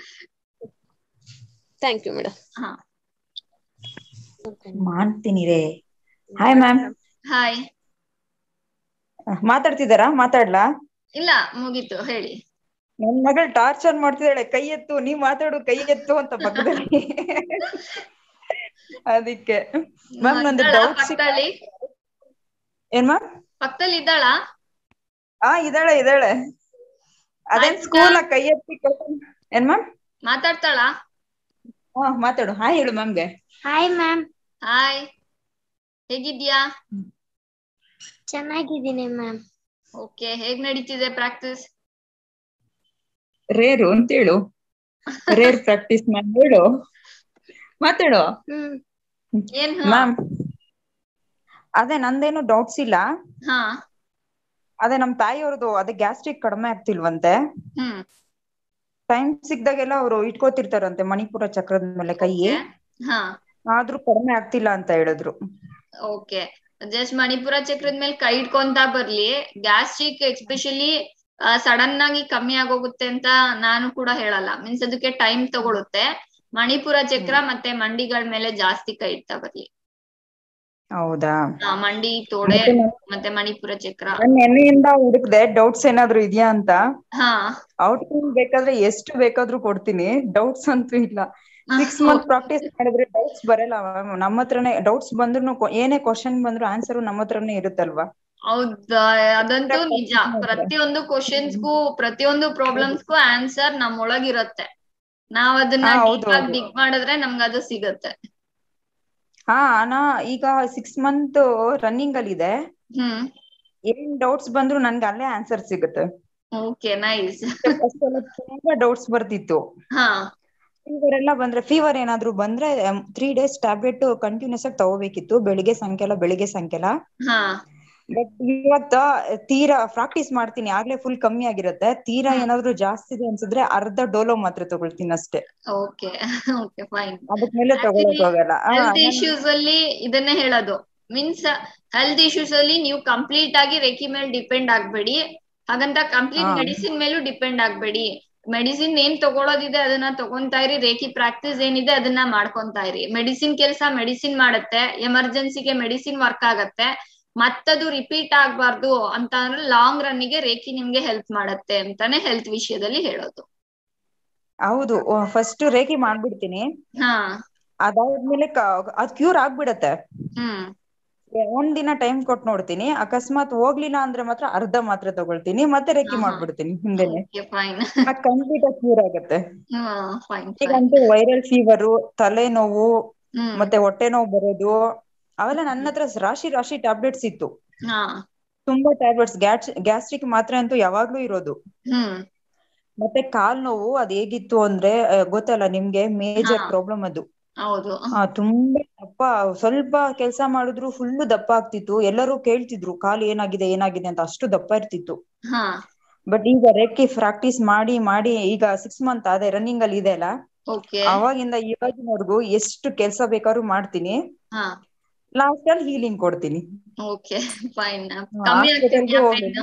ಥ್ಯಾಂಕ್ ಯು ಮೇಡಮ್ ಹಾ ಮಾಡ್ತೀನಿ ರೇ ಹಾಯ್ ಮ್ಯಾಮ್ ಹಾಯ್ ಮಾತಾಡ್ತಿದ್ದಾರಾ ಮಾತಾಡ್ಲಾ ಇಲ್ಲ ಮುಗೀತು ಹೇಳಿ ನನ್ ಮಗಳು ಟಾರ್ಚರ್ ಮಾಡ್ತಿದ್ದಾಳೆ ಕೈ ಎತ್ತು ನೀವ್ ಮಾತಾಡು ಕೈ ಎತ್ತು ಅಂತ ಪಕ್ಕದಲ್ಲಿ ಅದಕ್ಕೆ ಮ್ಯಾಮ್ ನಂದು ಇದ್ದಾಳಾ ಡೌಟ್ ಪಕ್ಕದಲ್ಲಿ ಏನ್ ಮ್ಯಾಮ್ ಪಕ್ಕದಲ್ಲಿ ಇದ್ದಾಳಾ ಆ ಇದಾಳೆ ಇದಾಳೆ ಅದೇನ್ ಆಯ್ತಾ? ಸ್ಕೂಲ್ ಕೈ ಎತ್ತಿ ಕರ್ಕೊಂಡ್- ಏನ್ ಮ್ಯಾಮ್ ಮಾತಾಡ್ತಾಳಾ ಹಾ ಮಾತಾಡು ಹಾಯ್ ಹೇಳು ಮ್ಯಾಮ್ಗೆ ಹಾಯ್ ಮ್ಯಾಮ್ ಹಾಯ್ ಹೇಗಿದ್ಯಾ ಚೆನ್ನಾಗಿದ್ದೀನಿ ಮ್ಯಾಮ್ ಓಕೆ ಹೇಗ್ ನಡೀತಿದೆ ಪ್ರಾಕ್ಟೀಸ್ ರೇರು ಅಂತ ಹೇಳು ರೇರ್ ಪ್ರಾಕ್ಟೀಸ್ ಮ್ಯಾಮ್ ಹೇಳು ಮಾತಾಡು ಹ್ಮ್ ಏನ್ ಹಾ? ಮ್ಯಾಮ್ ಅದೇ ನಂದೇನು ಡೌಟ್ಸ್ ಇಲ್ಲ ಹಾ ಅದೇ ನಮ್ ತಾಯಿಯವ್ರದ್ದು ಅದೇ ಗ್ಯಾಸ್ಟ್ರಿಕ್ ಕಡಿಮೆ ಆಗ್ತಿಲ್ವಂತೆ ಹ್ಮ್ ಟೈಮ್ ಸಿಕ್ದಾಗೆಲ್ಲ ಅವ್ರು ಇಟ್ಕೋತಿರ್ತಾರಂತೆ ಮಣಿಪುರ ಚಕ್ರದ ಮೇಲೆ ಕೈ ಹಾ ಆದ್ರೂ ಕಡಿಮೆ ಆಗ್ತಿಲ್ಲ ಅಂತ ಹೇಳಿದ್ರು ಓಕೆ ಜಸ್ಟ್ ಮಣಿಪುರ ಚಕ್ರದ ಮೇಲೆ ಕೈ ಇಟ್ಕೊಂತ ಬರ್ಲಿ ಗ್ಯಾಸ್ಟ್ರಿಕ್ ಎಸ್ಪೆಷಲಿ ಸಡನ್ ಆಗಿ ಕಮ್ಮಿ ಆಗೋಗುತ್ತೆ ಅಂತ ನಾನು ಕೂಡ ಹೇಳಲ್ಲ ಮೀನ್ಸ್ ಅದಕ್ಕೆ ಟೈಮ್ ತಗೊಳುತ್ತೆ ಮಣಿಪುರ ಚಕ್ರ ಮತ್ತೆ ಮಂಡಿಗಳ ಮೇಲೆ ಜಾಸ್ತಿ ಕೈ ಇಡ್ತಾ ಬರ್ಲಿ ಹೌದಾ ಆ, ಮಂಡಿ ತೋಡೆ ಮತ್ತೆ ನಾನ್- ಮತ್ತೆ ಮಣಿಪುರ ಚಕ್ರ ನಾನ್ ನೆನ್ನೆಯಿಂದ ಹುಡುಕ್ದೆ ಡೌಟ್ಸ್ ಏನಾದ್ರು ಇದೆಯಾ ಅಂತ ಹಾ ಔಟ್ಕಮ್ ಬೇಕಾದ್ರೆ ಎಷ್ಟು ಬೇಕಾದ್ರೂ ಕೊಡ್ತೀನಿ ಡೌಟ್ಸ್ ಅಂತೂ ಇಲ್ಲ ಸಿಕ್ಸ್ ಮಂತ್ ಪ್ರಾಕ್ಟೀಸ್ ಮಾಡಿದ್ರೆ ಡೌಟ್ಸ್ ಬರಲ್ಲ ಮ್ಯಾಮ್ ನಮ್ಮ ಹತ್ರನೇ ಡೌಟ್ಸ್ ಬಂದ್ರು ಏನೇ ಕ್ವಶನ್ ಬಂದ್ರು ಆನ್ಸರ್ ನಮ್ಮ ಹತ್ರನೇ ಇರುತ್ತಲ್ವಾ ಹೌದಾ ಅದಂತೂ ನಿಜ ಪ್ರತಿಯೊಂದು ಕ್ವಶನ್ಸ್ಗೂ ಪ್ರತಿಯೊಂದು ಪ್ರಾಬ್ಲಮ್ಸ್ಗೂ ಆನ್ಸರ್ ನಮ್ಮೊಳಗಿರತ್ತೆ ನಾವ್ ಅದನ್ನ ಹಾ, ಹೌದು, ಡೀಪ್ ಆಗಿ ಹೌದು. ಡಿಗ್ ಮಾಡಿದ್ರೆ ನಮ್ಗೆ ಅದು ಸಿಗತ್ತೆ ಹಾ ನಾ ಈಗ ಸಿಕ್ಸ್ ಮಂತ್ ರನ್ನಿಂಗ್ ಅಲ್ಲಿ ಇದೆ ಹ್ಮ್ ಏನ್ ಡೌಟ್ಸ್ ಬಂದ್ರು ನನ್ಗೆ ಅಲ್ಲೇ ಆನ್ಸರ್ ಸಿಗುತ್ತೆ ಓಕೆ ನೈಸ್ First ಎಲ್ಲ ತುಂಬಾ ಡೌಟ್ಸ್ ಬರ್ತಿತ್ತು ಹಾ ಫೀವರ್ ಎಲ್ಲ ಬಂದ್ರೆ ಫೀವರ್ ಏನಾದ್ರು ಬಂದ್ರೆ ತ್ರೀ ಡೇಸ್ ಟ್ಯಾಬ್ಲೆಟ್ ಕಂಟಿನ್ಯೂಸ್ ಆಗಿ ತಗೋಬೇಕಿತ್ತು ಬೆಳಿಗ್ಗೆ ಸಾಯಂಕಾಲ ಬೆಳಿಗ್ಗೆ ಸಾಯಂಕಾಲ ಹಾ ಬಟ್ ಇವತ್ತ ತೀರಾ ಪ್ರಾಕ್ಟೀಸ್ ಮಾಡ್ತೀನಿ ಆಗ್ಲೇ ಫುಲ್ ಕಮ್ಮಿ ಆಗಿರುತ್ತೆ ತೀರಾ ಏನಾದ್ರು ಜಾಸ್ತಿ ಇದೆ ಅನ್ಸಿದ್ರೆ ಅರ್ಧ ಡೋಲೋ ಮಾತ್ರ ತಗೊಳ್ತೀನಿ ಅಷ್ಟೇ ಓಕೆ ಓಕೆ ಫೈನ್ ಅದಕ್ ಮೇಲೆ ತಗೊಳಕ್ ಹೋಗಲ್ಲ ಆ, ಹೆಲ್ತ್ ನನ್- ಇಶ್ಯೂಸ್ ಅಲ್ಲಿ ಇದನ್ನೇ ಹೇಳೋದು ಮೀನ್ಸ್ ಹೆಲ್ತ್ ಇಶ್ಯೂಸ್ ಅಲ್ಲಿ ನೀವು ಕಂಪ್ಲೀಟ್ ಆಗಿ ರೇಖಿ ಮೇಲೆ ಡಿಪೆಂಡ್ ಆಗ್ಬೇಡಿ ಹಾಗಂತ ಕಂಪ್ಲೀಟ್ ಹಾ. ಮೆಡಿಸಿನ್ ಮೇಲೂ ಡಿಪೆಂಡ್ ಆಗ್ಬೇಡಿ ಮೆಡಿಸಿನ್ ಏನ್ ತಗೊಳೋದಿದೆ ಅದನ್ನ ತಗೊಂತಾ ಇರಿ ರೇಖಿ ಪ್ರಾಕ್ಟೀಸ್ ಏನಿದೆ ಅದನ್ನ ಮಾಡ್ಕೊಂತಾ ಇರಿ ಮೆಡಿಸಿನ್ ಕೆಲಸ ಮೆಡಿಸಿನ್ ಮಾಡುತ್ತೆ ಎಮರ್ಜೆನ್ಸಿಗೆ ಮೆಡಿಸಿನ್ ವರ್ಕ್ ಆಗತ್ತೆ ಮತ್ತದು ರಿಪೀಟ್ ಆಗ್ಬಾರ್ದು ಅಂತ ಅಂದ್ರೆ ಲಾಂಗ್ ರನ್ನಿಗೆ ರೇಖಿ ನಿಮ್ಗೆ ಹೆಲ್ಪ್ ಮಾಡತ್ತೆ ಅಂತಾನೆ ಹೆಲ್ತ್ ವಿಷಯದಲ್ಲಿ ಹೇಳೋದು ಹೌದು ಫಸ್ಟ್ ರೇಖಿ ಮಾಡ್ಬಿಡ್ತೀನಿ ಹಾ ಅದಾದ್ಮೇಲೆ ಕ- ಅದ್ ಕ್ಯೂರ್ ಆಗ್ಬಿಡತ್ತೆ ಹ್ಮ್ ಒಂದ್ ದಿನ ಟೈಮ್ ಕೊಟ್ ನೋಡ್ತೀನಿ ಅಕಸ್ಮಾತ್ ಹೋಗ್ಲಿಲ್ಲ ಅಂದ್ರೆ ಮಾತ್ರ ಅರ್ಧ ಮಾತ್ರ ತಗೊಳ್ತೀನಿ ಮತ್ತೆ ರೇಖಿ ಹಾ, ಹಾ. ಮಾಡ್ಬಿಡ್ತೀನಿ ಹಿಂದೆನೆ ಓಕೆ ಫೈನ್ ಕಂಪ್ಲೀಟ್ ಆಗಿ ಕ್ಯೂರ್ ಆಗತ್ತೆ ಫೈನ್ ಈಗಂತೂ ವೈರಲ್ ಫೀವರು ತಲೆನೋವು ಹ್ಮ್ ಮತ್ತೆ ಹೊಟ್ಟೆ ನೋವು ಬರೋದು ಅವೆಲ್ಲ ನನ್ನ ಹತ್ರ ರಾಶಿ ರಾಶಿ ಟ್ಯಾಬ್ಲೆಟ್ಸ್ ಇತ್ತು ಹಾ ತುಂಬಾ ಟ್ಯಾಬ್ಲೆಟ್ಸ್ ಗ್ಯಾಸ್ಟ್ರಿಕ್ ಮಾತ್ರೆ ಅಂತೂ ಯಾವಾಗ್ಲೂ ಇರೋದು ಹ್ಮ್ ಮತ್ತೆ ಕಾಲ್ ನೋವು ಅದ್ ಹೇಗಿತ್ತು ಅಂದ್ರೆ ಆ, ಗೊತ್ತಲ್ಲ ನಿಮ್ಗೆ ಮೇಜರ್ ಹಾ. ಪ್ರಾಬ್ಲಮ್ ಅದು ಹೌದು ಆ, ತುಂಬಾ ದಪ್ಪ ಸ್ವಲ್ಪ ಕೆಲ್ಸ ಮಾಡಿದ್ರು ಫುಲ್ ದಪ್ಪ ಆಗ್ತಿತ್ತು ಎಲ್ಲರೂ ಕೇಳ್ತಿದ್ರು ಕಾಲ್ ಏನಾಗಿದೆ ಏನಾಗಿದೆ ಅಂತ ಅಷ್ಟು ದಪ್ಪ ಇರ್ತಿತ್ತು ಹಾ ಬಟ್ ಈಗ ರೇಖಿ ಪ್ರಾಕ್ಟೀಸ್ ಮಾಡಿ ಮಾಡಿ ಈಗ ಸಿಕ್ಸ್ ಮಂತ್ ಅದೇ ರನ್ನಿಂಗ್ ಅಲ್ಲಿ ಇದೆ ಅಲ್ಲ ಓಕೆ ಅವಾಗಿಂದ ಇವಾಗಿನವರೆಗೂ ಎಷ್ಟು ಕೆಲ್ಸ ಬೇಕಾದ್ರೂ ಮಾಡ್ತೀನಿ ಹಾ ಲಾಸ್ಟ್ ಅಲ್ಲಿ ಹೀಲಿಂಗ್ ಕೊಡ್ತೀನಿ ಓಕೆ ಫೈನ್ ಹಾ, ಕಮ್ಮಿ hospital ಗೆ ಆಗ್ತಿದ್ಯಾ ಹೋಗಿದ್ದು.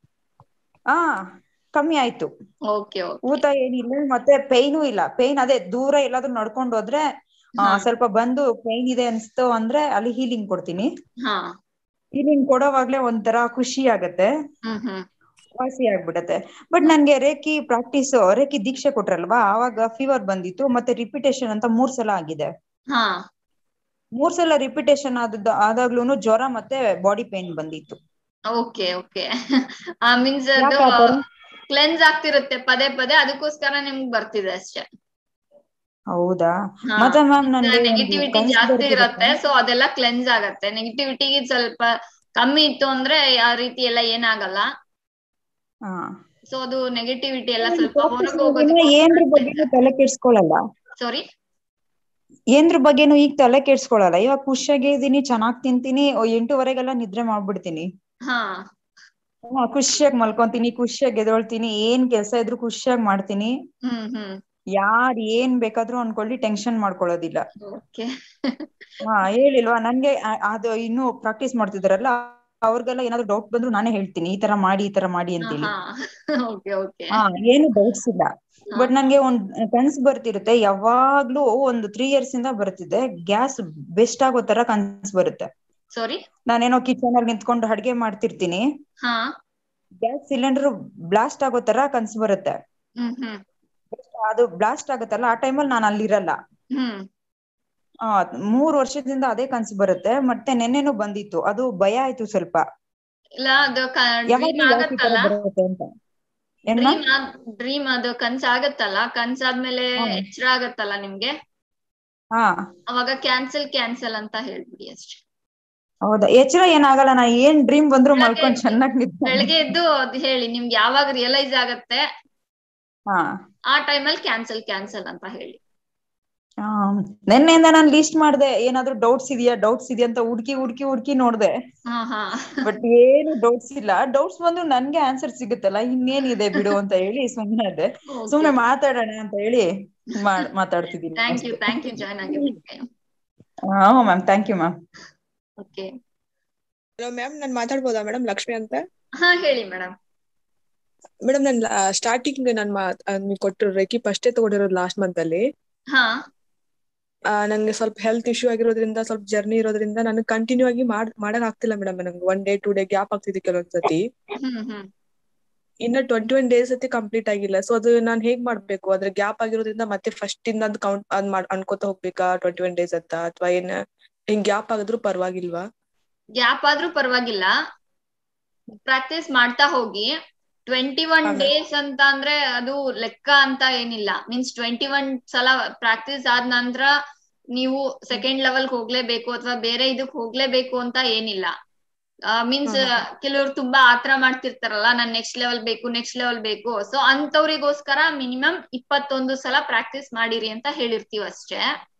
ಹಾ ಕಮ್ಮಿ ಆಯ್ತು ಓಕೆ ಓಕೆ ಊತ ಏನಿಲ್ಲ ಮತ್ತೆ ಪೈನು ಇಲ್ಲ ಪೈನ್ ಅದೇ ದೂರ ಎಲ್ಲಾದ್ರೂ ನಡ್ಕೊಂಡ್ ಹೋದ್ರೆ ಆ, ಹಾ. ಸ್ವಲ್ಪ ಬಂದು ಪೈನ್ ಇದೆ ಅನ್ಸ್ತು ಅಂದ್ರೆ ಅಲ್ಲಿ ಹೀಲಿಂಗ್ ಕೊಡ್ತೀನಿ ಹಾ ಹೀಲಿಂಗ್ ಕೊಡೋವಾಗ್ಲೇ ಒಂಥರ ಖುಷಿ ಆಗತ್ತೆ ಹ್ಮ್ ಹ್ಮ್ ವಾಸಿ ಆಗ್ಬಿಡತ್ತೆ ಬಟ್ ನನ್ಗೆ ರೇಖಿ ಪ್ರಾಕ್ಟೀಸ್ ರೇಖಿ ದೀಕ್ಷೆ ಕೊಟ್ರಲ್ವಾ ಆವಾಗ ಫೀವರ್ ಬಂದಿತ್ತು ಮತ್ತೆ ರಿಪಿಟೇಷನ್ ಅಂತ ಮೂರ್ ಸಲ ಆಗಿದೆ ಹಾ ಮೂರ್ ಸಲ ರಿಪಿಟೇಷನ್ ಆದದ್ದು ಆದಾಗ್ಲೂನು ಜ್ವರ ಮತ್ತೆ ಬಾಡಿ ಪೇನ್ ಬಂದಿತ್ತು ಓಕೆ ಓಕೆ ಮೀನ್ಸ್ ಅದು ಯಾಕೆ ಆ ತರ? ಕ್ಲೆನ್ಸ್ ಆಗ್ತಿರುತ್ತೆ ಪದೇ ಪದೇ ಅದಕ್ಕೋಸ್ಕರ ನಿಮ್ಗೆ ಬರ್ತಿದೆ ಅಷ್ಟೇ ಹೌದಾ ಮತ್ತೆ ಮ್ಯಾಮ್ ನನ್ಗೆ ಒಂದು ನೆಗೆಟಿವಿಟಿ ಕನ್ಸು ಜಾಸ್ತಿ ಬರ್ತಿರುತ್ತೆ. ಇರುತ್ತೆ ಸೊ ಅದೆಲ್ಲ ಕ್ಲೆನ್ಸ್ ಆಗತ್ತೆ ನೆಗೆಟಿವಿಟಿ ಸ್ವಲ್ಪ ಕಮ್ಮಿ ಇತ್ತು ಅಂದ್ರೆ ಆ ರೀತಿ ಎಲ್ಲ ಏನಾಗಲ್ಲ ಹಾ ಸೊ ಅದು ನೆಗೆಟಿವಿಟಿ ಎಲ್ಲ ಸ್ವಲ್ಪ Practice ಹೊರಗೆ ಮಾಡಿದ್ರೆ ಏನ್ರ ಬಗ್ಗೆನೂ ಹೋಗೋದು ತಲೆ ಕೆಡ್ಸ್ಕೊಳಲ್ಲ ಸಾರಿ ಏನ್ರ ಬಗ್ಗೆನೂ ಈಗ ತಲೆ ಕೆಡ್ಸ್ಕೊಳಲ್ಲ ಇವಾಗ ಖುಷಿಯಾಗಿ ಇದೀನಿ ಚೆನ್ನಾಗ್ ತಿಂತೀನಿ ಓ, ಎಂಟೂವರೆಗೆಲ್ಲ ನಿದ್ರೆ ಮಾಡ್ಬಿಡ್ತೀನಿ ಹಾ ಹಾ, ಖುಷಿಯಾಗಿ ಮಲ್ಕೊಂತೀನಿ ಖುಷಿಯಾಗಿ ಎದೊಳ್ತೀನಿ ಏನ್ ಕೆಲ್ಸ ಇದ್ರು ಖುಷಿಯಾಗಿ ಮಾಡ್ತೀನಿ ಹ್ಮ್ ಹ್ಮ್ ಯಾರ್ ಏನ್ ಬೇಕಾದ್ರೂ ಅನ್ಕೊಳ್ಳಿ ಟೆನ್ಷನ್ ಮಾಡ್ಕೊಳ್ಳೋದಿಲ್ಲ ಓಕೆ ಹಾ ಹೇಳಿಲ್ವಾ ನನ್ಗೆ ಆ- ಅದು ಇನ್ನು ಪ್ರಾಕ್ಟೀಸ್ ಮಾಡ್ತಿದಾರಲ್ಲ ಅವ್ರಿಗೆಲ್ಲ ಏನಾದ್ರು ಡೌಟ್ ಬಂದ್ರು ನಾನೇ ಹೇಳ್ತೀನಿ ಈ ತರ ಮಾಡಿ ಈ ತರ ಮಾಡಿ ಅಂತೇಳಿ ಹಾ ಓಕೆ ಓಕೆ ಹಾ ಏನು ಡೌಟ್ಸ್ ಇಲ್ಲ ಬಟ್ ನಂಗೆ ಒಂದ್ ಕನ್ಸ್ ಬರ್ತಿರುತ್ತೆ ಯಾವಾಗ್ಲೂ ಒಂದು ತ್ರೀ ಇಯರ್ಸ್ ಇಂದ ಬರ್ತಿದೆ ಗ್ಯಾಸ್ ಬೆಸ್ಟ್ ಆಗೋ ತರ ಕನ್ಸ್ ಬರುತ್ತೆ ಸಾರಿ ನಾನೇನೋ ಕಿಚನ್ ಅಲ್ಲಿ ನಿಂತ್ಕೊಂಡು ಅಡ್ಗೆ ಮಾಡ್ತಿರ್ತೀನಿ ಹಾ ಗ್ಯಾಸ್ ಸಿಲಿಂಡರ್ ಬ್ಲಾಸ್ಟ್ ಆಗೋ ತರ ಕನ್ಸ್ ಬರುತ್ತೆ ಹ್ಮ್ ಹ್ಮ್ ಅದು ಬ್ಲಾಸ್ಟ್ ಆಗುತ್ತಲ್ಲ ಆ ಟೈಮಲ್ಲಿ ನಾನು ಅಲ್ಲಿರಲ್ಲ ಹ್ಮ್ ಆ ಮೂರ್ ವರ್ಷದಿಂದ ಅದೇ ಕನ್ಸ್ ಬರುತ್ತೆ ಮತ್ತೆ ನೆನ್ನೆನೂ ಬಂದಿತ್ತು ಅದು ಭಯ ಆಯ್ತು ಸ್ವಲ್ಪ ಇಲ್ಲ ಅದು ಡ್ರೀಮ್ ಯಾವಾಗ್ಲೂ ಯಾಕೆ ಈ ತರ ಆಗತ್ತಲ್ಲ ಬರುತ್ತೆ ಅಂತ ಏನ್ಮಾ ಡ್ರೀಮ್ ಡ್ರೀಮ್ ಅದು ಕನ್ಸ್ ಆಗತ್ತಲ್ಲ ಕನ್ಸ್ ಆದ್ಮೇಲೆ ಹಾ. ಎಚ್ಚರ ಆಗತ್ತಲ್ಲ ನಿಮ್ಗೆ ಹಾ ಅವಾಗ ಕ್ಯಾನ್ಸಲ್ ಕ್ಯಾನ್ಸಲ್ ಅಂತ ಹೇಳ್ಬಿಡಿ ಅಷ್ಟೇ ಹೌದಾ ಎಚ್ಚರ ಏನಾಗಲ್ಲ ನಾ ಏನ್ ಡ್ರೀಮ್ ಬಂದ್ರು ಬೆಳಗ್ಗೆ ಮಲ್ಕೊಂಡ್ ಚೆನ್ನಾಗ್ ನಿದ್ದೆ ಬೆಳಗ್ಗೆ ಎದ್ದು ಅದ್ ಹೇಳಿ ನಿಮ್ಗೆ ಯಾವಾಗ ರಿಯಲೈಸ್ ಆಗತ್ತೆ ಹಾ ಆ ಟೈಮಲ್ಲಿ ಕ್ಯಾನ್ಸಲ್ ಕ್ಯಾನ್ಸಲ್ ಅಂತ ಹೇಳಿ ಆ, ನೆನ್ನೆಯಿಂದ ನಾನ್ ಲಿಸ್ಟ್ ಮಾಡ್ದೆ ಏನಾದ್ರು ಡೌಟ್ಸ್ ಇದೆಯಾ ಡೌಟ್ಸ್ ಇದೆಯಾ ಅಂತ ಹುಡ್ಕಿ ಹುಡ್ಕಿ ಹುಡ್ಕಿ ನೋಡ್ದೆ ಹಾ ಹಾ ಬಟ್ ಏನು ಡೌಟ್ಸ್ ಇಲ್ಲ ಡೌಟ್ಸ್ ಬಂದು ನನ್ಗೆ ಆನ್ಸರ್ ಸಿಗುತ್ತಲ್ಲ ಇನ್ನೇನಿದೆ ಬಿಡು ಅಂತ ಹೇಳಿ ಸುಮ್ನೆ ಅದೇ ಸುಮ್ನೆ ಮಾತಾಡೋಣ ಅಂತ ಹೇಳಿ ಮಾಡ್- ಮಾತಾಡ್ತಿದ್ದೀನಿ ಥ್ಯಾಂಕ್ ಯು ಅಷ್ಟೇ. ಥ್ಯಾಂಕ್ ಯು ಜಾಯ್ನ್ ಆಗಿದ್ದಕ್ಕೆ ಹಾ ma'am thank you ma'am okay hello ma'am ನಾನ್ ಮಾತಾಡ್ಬೋದಾ ಮೇಡಮ್ ಲಕ್ಷ್ಮಿ ಅಂತ ಹಾ ಹೇಳಿ ಮೇಡಮ್ ಮೇಡಮ್ ನನ್ ಸ್ಟಾರ್ಟಿಂಗ್ ನಾನ್ ಮಾ- ಆ, ನೀವ್ ಕೊಟ್ಟಿರೋ ರೇಖಿ ಫಸ್ಟೇ ತಗೊಂಡಿರೋದು ಲಾಸ್ಟ್ ಮಂತ್ ಅಲ್ಲಿ ಹಾ ಆ, ನಂಗೆ ಸ್ವಲ್ಪ ಹೆಲ್ತ್ ಇಶ್ಯೂ ಆಗಿರೋದ್ರಿಂದ ಸ್ವಲ್ಪ ಜರ್ನಿ ಇರೋದ್ರಿಂದ ನನಗೆ ಕಂಟಿನ್ಯೂ ಆಗಿ ಮಾಡ್ ಮಾಡಕ್ ಆಗ್ತಿಲ್ಲ ಮೇಡಮ್ ನಂಗೆ one day two day gap ಆಗ್ತಿದೆ ಕೆಲವೊಂದ್ಸತಿ ಹ್ಮ್ ಹ್ಮ್ ಇನ್ನ ಟ್ವೆಂಟಿ ಒನ್ ಡೇಸ್ ಸತಿ ಕಂಪ್ಲೀಟ್ ಆಗಿಲ್ಲ ಸೊ ಅದು ನಾನ್ ಹೇಗ್ ಮಾಡ್ಬೇಕು ಅದ್ರ ಗ್ಯಾಪ್ ಆಗಿರೋದ್ರಿಂದ ಮತ್ತೆ ಫಸ್ಟ್ ಇಂದ ಅದ್ ಕೌಂಟ್ ಅದ್ ಮಾಡ್ ಅನ್ಕೋತ ಹೋಗ್ಬೇಕಾ ಟ್ವೆಂಟಿ ಒನ್ ಡೇಸ್ ಅಂತ ಅಥವಾ ಏನ್ ಹಿಂಗ್ ಗ್ಯಾಪ್ ಆಗಿದ್ರು ಪರವಾಗಿಲ್ವಾ ಗ್ಯಾಪ್ ಆದ್ರೂ ಪರವಾಗಿಲ್ಲ ಪ್ರಾಕ್ಟೀಸ್ ಮಾಡ್ತಾ ಹೋಗಿ ಟ್ವೆಂಟಿ ಒನ್ ಹಾ, ma'am. ಡೇಸ್ ಅಂತ ಅಂದ್ರೆ ಅದು ಲೆಕ್ಕ ಅಂತ ಏನಿಲ್ಲ ಮೀನ್ಸ್ ಟ್ವೆಂಟಿ ಒನ್ ಸಲ ಪ್ರಾಕ್ಟೀಸ್ ಆದ ನಂತರ ನೀವು ಸೆಕೆಂಡ್ ಲೆವೆಲ್ ಹೋಗ್ಲೇಬೇಕು ಅಥವಾ ಬೇರೆ ಇದಕ್ ಹೋಗ್ಲೇಬೇಕು ಅಂತ ಏನಿಲ್ಲ ಮೀನ್ಸ್ ಹಾ, ಕೆಲವ್ರು ತುಂಬಾ ಆತರ ಮಾಡ್ತಿರ್ತಾರಲ್ಲ ನಾನ್ ನೆಕ್ಸ್ಟ್ ಲೆವೆಲ್ ಬೇಕು ನೆಕ್ಸ್ಟ್ ಲೆವೆಲ್ ಬೇಕು ಸೊ ಅಂತವ್ರಿಗೋಸ್ಕರ ಮಿನಿಮಮ್ ಇಪ್ಪತ್ತೊಂದು ಸಲ ಪ್ರಾಕ್ಟೀಸ್ ಮಾಡಿರಿ ಅಂತ ಹೇಳಿರ್ತೀವಿ ಅಷ್ಟೇ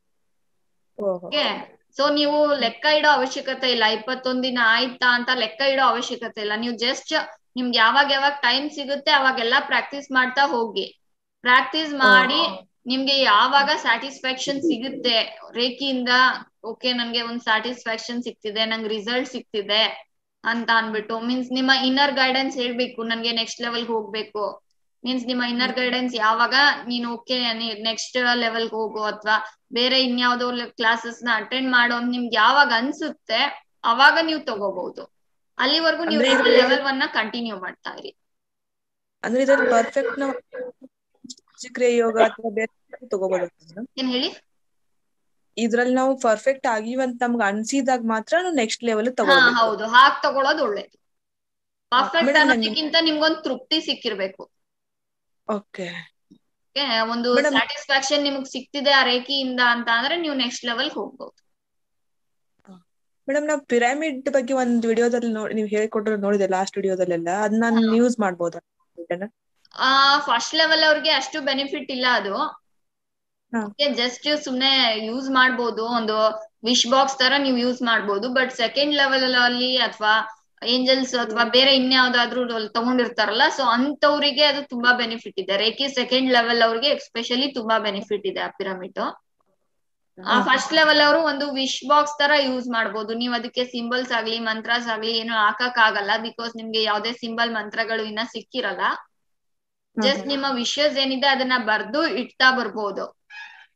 ಓಹೋ ಓಕೆ ಸೊ ನೀವು ಲೆಕ್ಕ ಇಡೋ ಅವಶ್ಯಕತೆ ಇಲ್ಲ ಇಪ್ಪತ್ತೊಂದ್ ದಿನ ಆಯ್ತಾ ಅಂತ ಲೆಕ್ಕ ಇಡೋ ಅವಶ್ಯಕತೆ ಇಲ್ಲ ನೀವು ಜಸ್ಟ್ ನಿಮ್ಗೆ ಯಾವಾಗ ಯಾವಾಗ ಟೈಮ್ ಸಿಗುತ್ತೆ ಅವಾಗೆಲ್ಲ ಪ್ರಾಕ್ಟೀಸ್ ಮಾಡ್ತಾ ಹೋಗಿ ಪ್ರಾಕ್ಟೀಸ್ ಮಾಡಿ ನಿಮ್ಗೆ ಯಾವಾಗ ಸ್ಯಾಟಿಸ್ಫ್ಯಾಕ್ಷನ್ ಸಿಗುತ್ತೆ ರೇಖಿಯಿಂದ ಓಕೆ ನನ್ಗೆ ಒಂದ್ ಸ್ಯಾಟಿಸ್ಫ್ಯಾಕ್ಷನ್ ಸಿಗ್ತಿದೆ ನಂಗೆ ರಿಸಲ್ಟ್ ಸಿಗ್ತಿದೆ ಅಂತ ಅನ್ಬಿಟ್ಟು ಮೀನ್ಸ್ ನಿಮ್ಮ ಇನ್ನರ್ ಗೈಡೆನ್ಸ್ ಹೇಳ್ಬೇಕು ನನ್ಗೆ ನೆಕ್ಸ್ಟ್ ಲೆವೆಲ್ ಹೋಗ್ಬೇಕು ಮೀನ್ಸ್ ನಿಮ್ಮ ಇನ್ನರ್ ಗೈಡೆನ್ಸ್ ಯಾವಾಗ ನೀನು ಓಕೆ ನೆಕ್ಸ್ಟ್ ಲೆವೆಲ್ ಹೋಗು ಅಥವಾ ಬೇರೆ ಇನ್ಯಾವ್ದೋ ಕ್ಲಾಸಸ್ ನ ಅಟೆಂಡ್ ಮಾಡೋ ಅಂತ ನಿಮ್ಗೆ ಯಾವಾಗ ಅನ್ಸುತ್ತೆ ಅವಾಗ ನೀವು ತಗೋಬಹುದು ಅಲ್ಲಿವರೆಗೂ ನೀವು ಅಂದ್ರೆ ಇದು- ಲೆವೆಲ್ ಒನ್ ನ ಕಂಟಿನ್ಯೂ ಮಾಡ್ತಾ ಇರಿ ಅಂದ್ರೆ ಇದ್ರಲ್ಲಿ ಪರ್ಫೆಕ್ಟ್ ನಾವು ಕ್ರಿಯೆ ಯೋಗ ಅಥವಾ ಬೇರೆ ತಗೋಬಹುದು ಏನ್ ಹೇಳಿ ಇದ್ರಲ್ಲಿ ನಾವು ಪರ್ಫೆಕ್ಟ್ ಆಗಿವಂತ ನಮ್ಗೆ ಅನ್ಸಿದಾಗ ಮಾತ್ರ ನಾವು ನೆಕ್ಸ್ಟ್ ಲೆವೆಲ್ ಹಾ ತಗೋಬೇಕು ಹೌದು ಹಾಗ್ ತಗೊಳೋದು ಒಳ್ಳೇದು ಪರ್ಫೆಕ್ಟ್ madam, ಅನ್ನೋದಕ್ಕಿಂತ ನಿಮ್ಗೊಂದ್ ತೃಪ್ತಿ ಸಿಕ್ಕಿರ್ಬೇಕು ಓಕೆ Okay? ಒಂದು Madam- ಸ್ಯಾಟಿಸ್ಫ್ಯಾಕ್ಷನ್ ನಿಮಗ್ ಸಿಕ್ತಿದೆ ಆ ರೇಖೆಯಿಂದ ಅಂತ ಅಂದ್ರೆ ನೀವು ನೆಕ್ಸ್ಟ್ ಲೆವೆಲ್ ಹೋಗ್ಬಹುದು ಮೇಡಮ್ ನಾವು ಪಿರಾಮಿಡ್ ಬಗ್ಗೆ ಒಂದ್ ವಿಡಿಯೋದಲ್ಲಿ ನೋಡಿ ನೀವು ಹೇಳ್ಕೊಟ್ರೆ ನೋಡಿದೆ ಲಾಸ್ಟ್ ವಿಡಿಯೋದಲ್ಲೆಲ್ಲ ಅದ್ ನಾನು ಯೂಸ್ ಮಾಡ್ಬೋದಾ ಆ ಫಸ್ಟ್ ಲೆವೆಲ್ ಅವ್ರಿಗೆ ಅಷ್ಟು ಬೆನಿಫಿಟ್ ಇಲ್ಲ ಅದು ಹಾ. ಜಸ್ಟ್ ಸುಮ್ನೆ ಯೂಸ್ ಮಾಡ್ಬೋದು ಒಂದು ವಿಶ್ ಬಾಕ್ಸ್ ತರ ನೀವು ಯೂಸ್ ಮಾಡ್ಬೋದು ಬಟ್ ಸೆಕೆಂಡ್ ಲೆವೆಲ್ ಅಲ್ಲಿ ಅಥವಾ ಏಂಜಲ್ಸ್ ಅಥವಾ ಬೇರೆ ಇನ್ಯಾವ್ದಾದ್ರು ಅಲ್ಲಿ ತಗೊಂಡಿರ್ತಾರಲ್ಲ ಸೊ ಅಂತವ್ರಿಗೆ ಅದು ತುಂಬಾ ಬೆನಿಫಿಟ್ ಇದೆ ರೇಖಿ ಸೆಕೆಂಡ್ ಲೆವೆಲ್ ಅವ್ರಿಗೆ ಎಸ್ಪೆಷಲಿ ತುಂಬಾ ಬೆನಿಫಿಟ್ ಇದೆ ಆ ಪಿರಮಿಡ್ ಆ ಫಸ್ಟ್ ಲೆವೆಲ್ ಅವರು ಒಂದು ವಿಶ್ ಬಾಕ್ಸ್ ತರ ಯೂಸ್ ಮಾಡ್ಬೋದು ನೀವು ಅದಕ್ಕೆ ಸಿಂಬಲ್ಸ್ ಆಗ್ಲಿ ಮಂತ್ರಾಸ್ ಆಗ್ಲಿ ಏನು ಹಾಕಕ್ ಆಗಲ್ಲ ಬಿಕಾಸ್ ನಿಮ್ಗೆ ಯಾವ್ದೇ ಸಿಂಬಲ್ ಮಂತ್ರಗಳು ಇನ್ನ ಸಿಕ್ಕಿರಲ್ಲ ಜಸ್ಟ್ ನಿಮ್ಮ ವಿಷಸ್ ಏನಿದೆ ಅದನ್ನ ಬರ್ದು ಇಡ್ತಾ ಬರ್ಬೋದು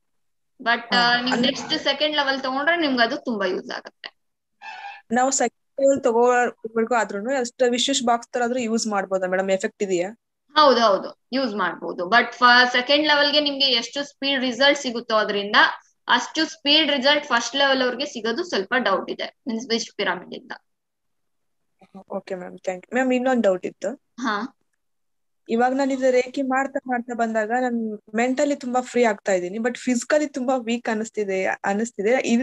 ಬಟ್ ಹಾ, ನೀವು ಅಂದ್ರೆ- ನೆಕ್ಸ್ಟ್ ಸೆಕೆಂಡ್ ಲೆವೆಲ್ ತಗೊಂಡ್ರೆ ನಿಮ್ಗೆ ಅದು ತುಂಬಾ ಯೂಸ್ ಆಗುತ್ತೆ ನಾವು ತಗೋಬೇಕು ಆದ್ರೂ ಅಷ್ಟ ವಿಶೇಷ ಬಾಕ್ಸ್ ತರ ಆದ್ರೂ ಯೂಸ್ ಮಾಡ್ಬೋದಾ ಮೇಡಮ್ ಎಫೆಕ್ಟ್ ಇದೆಯಾ ಹೌದು ಹೌದು ಯೂಸ್ ಮಾಡ್ಬೋದು ಬಟ್ ಸೆಕೆಂಡ್ ಲೆವೆಲ್ಗೆ ನಿಮ್ಗೆ ಎಷ್ಟು ಸ್ಪೀಡ್ ರಿಸಲ್ಟ್ ಸಿಗುತ್ತೋ ಅದರಿಂದ ಅಷ್ಟು ಸ್ಪೀಡ್ ರಿಸಲ್ಟ್ ಫಸ್ಟ್ ಲೆವೆಲ್ ಅವ್ರಿಗೆ ಸಿಗೋದು ಸ್ವಲ್ಪ ಡೌಟ್ ಇದೆ ಮೀನ್ಸ್ ವಿಶ್ ಪಿರಾಮಿಡ್ ಇಂದ okay ma'am thank you ma'am ಇನ್ನೊಂದ್ ಡೌಟ್ ಇತ್ತು ಹಾ ಇವಾಗ ನಾನು ಇದು ರೇಖಿ ಮಾಡ್ತಾ ಮಾಡ್ತಾ ಬಂದಾಗ ನಾನು ಮೆಂಟಲಿ ತುಂಬಾ ಫ್ರೀ ಆಗ್ತಾ ಇದ್ದೀನಿ ಬಟ್ ಫಿಸಿಕಲಿ ತುಂಬಾ ವೀಕ್ ಅನಿಸ್ತಿದೆ ಅನಿಸ್ತಿದೆ ಇದು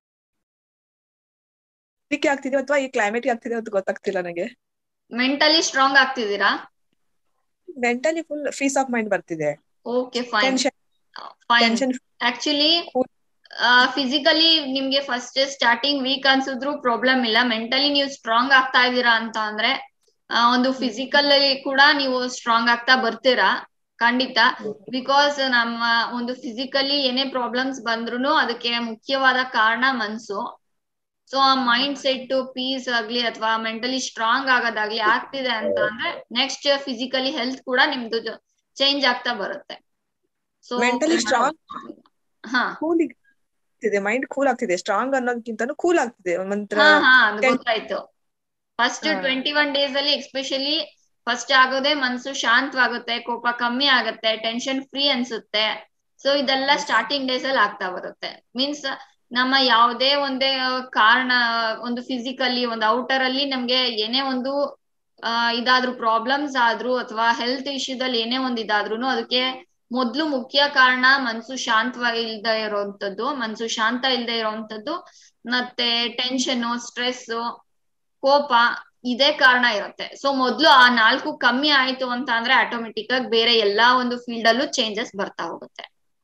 ಇದಕ್ಕೆ ಆಗ್ತಿದೆ ಅಥವಾ ಈ ಕ್ಲೈಮೇಟ್ ಆಗ್ತಿದೆ ಅಂತ ಗೊತ್ತಾಗ್ತಿಲ್ಲ ನನಗೆ ಮೆಂಟಲಿ ಸ್ಟ್ರಾಂಗ್ ಆಗ್ತಿದ್ದೀರಾ mentally full peace of mind ಬರ್ತಿದೆ okay fine tension fine tension actually physically ನಿಮ್ಗೆ ಫಸ್ಟ್ ಸ್ಟಾರ್ಟಿಂಗ್ ವೀಕ್ ಅನ್ಸಿದ್ರು ಪ್ರಾಬ್ಲಮ್ ಇಲ್ಲ ಮೆಂಟಲಿ ನೀವು ಸ್ಟ್ರಾಂಗ್ ಆಗ್ತಾ ಇದ್ದೀರಾ ಅಂತ ಅಂದ್ರೆ ಆ, ಒಂದು ಫಿಸಿಕಲ್ ಕೂಡ ನೀವು ಸ್ಟ್ರಾಂಗ್ ಆಗ್ತಾ ಬರ್ತೀರಾ ಖಂಡಿತ ಬಿಕಾಸ್ ನಮ್ಮ ಒಂದು ಫಿಸಿಕಲಿ ಏನೇ ಪ್ರಾಬ್ಲಮ್ಸ್ ಬಂದ್ರು ಅದಕ್ಕೆ ಮುಖ್ಯವಾದ ಕಾರಣ ಮನ್ಸು ಸೊ ಆ ಮೈಂಡ್ ಸೆಟ್ ಪೀಸ್ ಆಗ್ಲಿ ಅಥವಾ ಮೆಂಟಲಿ ಸ್ಟ್ರಾಂಗ್ ಆಗೋದಾಗ್ಲಿ ಆಗ್ತಿದೆ ಅಂತ ಅಂದ್ರೆ ನೆಕ್ಸ್ಟ್ ಫಿಸಿಕಲಿ ಹೆಲ್ತ್ ಕೂಡ ನಿಮ್ದು ಚೇಂಜ್ ಆಗ್ತಾ ಬರುತ್ತೆ ಸೊ Mentally strong? ಹಾ ಕೂಲ್ ಆಗ್ತಿದೆ ಮೈಂಡ್ ಕೂಲ್ ಆಗ್ತಿದೆ ಸ್ಟ್ರಾಂಗ್ ಅನ್ನೋದಕ್ಕಿಂತನೂ ಕೂಲ್ ಆಗ್ತಿದೆ ಒಂಥರ ಹಾ ಹಾ ಅದು ten- ಗೊತ್ತಾಯ್ತು ಫಸ್ಟ್ ಹಾ. ಟ್ವೆಂಟಿ ಒನ್ ಡೇಸ್ ಅಲ್ಲಿ ಎಸ್ಪೆಷಲಿ ಫಸ್ಟ್ ಆಗೋದೇ ಮನ್ಸು ಶಾಂತವಾಗುತ್ತೆ ಕೋಪ ಕಮ್ಮಿ ಆಗುತ್ತೆ ಟೆನ್ಷನ್ ಫ್ರೀ ಅನ್ಸುತ್ತೆ ಸೊ ಇದೆಲ್ಲ ಸ್ಟಾರ್ಟಿಂಗ್ ಡೇಸ್ ಅಲ್ಲಿ ಆಗ್ತಾ ಬರುತ್ತೆ ಮೀನ್ಸ್ ನಮ್ಮ ಯಾವುದೇ ಒಂದೇ ಆ, ಕಾರಣ ಒಂದು ಫಿಸಿಕಲಿ ಒಂದು ಔಟರ್ ಅಲ್ಲಿ ನಮ್ಗೆ ಏನೇ ಒಂದು ಆ, ಇದಾದ್ರೂ ಪ್ರಾಬ್ಲಮ್ಸ್ ಆದ್ರೂ ಅಥವಾ ಹೆಲ್ತ್ ಇಶ್ಯೂದಲ್ಲಿ ಏನೇ ಒಂದ್ ಇದಾದ್ರೂ ಅದಕ್ಕೆ ಮೊದ್ಲು ಮುಖ್ಯ ಕಾರಣ ಮನ್ಸು ಶಾಂತವಾಗಿ ಇಲ್ದೇ ಇರೋಂಥದ್ದು ಮನ್ಸು ಶಾಂತ ಇಲ್ದೇ ಇರೋಂಥದ್ದು ಮತ್ತೆ ಟೆನ್ಷನ್ ಸ್ಟ್ರೆಸ್ ಕೋಪ ಇದೇ ಕಾರಣ ಇರುತ್ತೆ ಸೊ ಮೊದ್ಲು ಆ ನಾಲ್ಕು ಕಮ್ಮಿ ಆಯ್ತು ಅಂತ ಅಂದ್ರೆ ಆಟೋಮೆಟಿಕ್ ಆಗಿ ಬೇರೆ ಎಲ್ಲಾ ಒಂದು ಫೀಲ್ಡ್ ಅಲ್ಲೂ ಚೇಂಜಸ್ ಬರ್ತಾ ಹೋಗುತ್ತೆ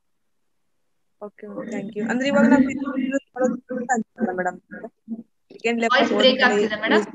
ಓಕೆ ಥ್ಯಾಂಕ್ ಯು ಅಂದ್ರೆ ಇವಾಗ ನಾವು ಮೇಡಮ್ ಸೆಕೆಂಡ್ ವಾಯ್ಸ್ ಬ್ರೇಕ್ ಆಗ್ತಿದೆ ಮೇಡಮ್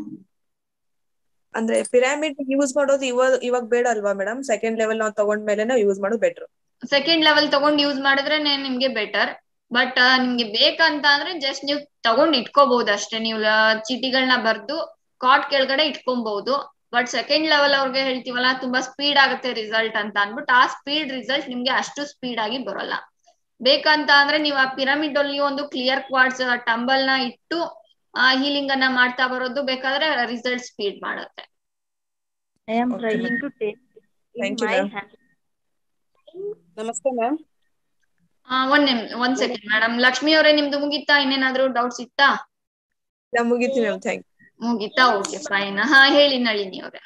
ಅಂದ್ರೆ ಪಿರಾಮಿಡ್ ಯೂಸ್ ಮಾಡೋದು ಇವಾಗ ಇವಾಗ ಬೇಡ ಅಲ್ವಾ ಮೇಡಮ್ ಸೆಕೆಂಡ್ ಲೆವೆಲ್ ನಾವು ತಗೊಂಡ್ಮೇಲೆ ನಾವು ಯೂಸ್ ಮಾಡೋದು ಬೆಟರ್ ಸೆಕೆಂಡ್ ಲೆವೆಲ್ ತಗೊಂಡ್ ಯೂಸ್ ಮಾಡಿದ್ರೆ ನಿಮ್ಗೆ ಬೆಟರ್ ಬಟ್ ನಿಮ್ಗೆ ಬೇಕಂತ ಅಂದ್ರೆ ಜಸ್ಟ್ ನೀವು ತಗೊಂಡ್ ಇಟ್ಕೋಬಹುದು ಅಷ್ಟೇ ನೀವು ಲ- ಚೀಟಿಗಳನ್ನ ಬರ್ದು ಕಾಟ್ ಕೆಳಗಡೆ ಇಟ್ಕೊಬಹುದು ಬಟ್ ಸೆಕೆಂಡ್ ಲೆವೆಲ್ ಅವ್ರಿಗೆ ಹೇಳ್ತೀವಲ್ಲ ತುಂಬಾ ಸ್ಪೀಡ್ ಆಗುತ್ತೆ ರಿಸಲ್ಟ್ ಅಂತ ಅನ್ಬಿಟ್ಟು ಆ ಸ್ಪೀಡ್ ರಿಸಲ್ಟ್ ನಿಮ್ಗೆ ಅಷ್ಟು ಸ್ಪೀಡ್ ಆಗಿ ಬರಲ್ಲ ಬೇಕಂತ ಅಂದ್ರೆ ನೀವು ಆ ಪಿರಮಿಡ್ ಅಲ್ಲಿ ಒಂದು ಕ್ಲಿಯರ್ ಕ್ವಾರ್ಟ್ಸ್ ಟಂಬಲ್ ನ ಇಟ್ಟು ಹೀಲಿಂಗ್ ಅನ್ನ ಮಾಡ್ತಾ ಬರೋದು ಬೇಕಾದ್ರೆ ರಿಸಲ್ಟ್ ಸ್ಪೀಡ್ ಮಾಡುತ್ತೆ I am Okay, trying ma'am. to take in Thank you, my ma'am. hand. ನಮಸ್ತೆ ಮ್ಯಾಮ್ ಆ, ಒಂದ್ ನಿಮ್ ಒಂದ್ ಸೆಕೆಂಡ್ ಮೇಡಮ್ ಲಕ್ಷ್ಮಿ ಅವರೇ ನಿಮ್ದು ಮುಗೀತಾ ಇನ್ನೇನಾದ್ರೂ ಡೌಟ್ಸ್ ಇತ್ತಾ ನಾ ಮುಗಿತೀನಿ ಮ್ಯಾಮ್ ಥ್ಯಾಂಕ್ ಮುಗೀತಾ ಓಕೆ ಫೈನ್ ಹಾ ಹೇಳಿ ನಳಿನಿ ಅವ್ರೆ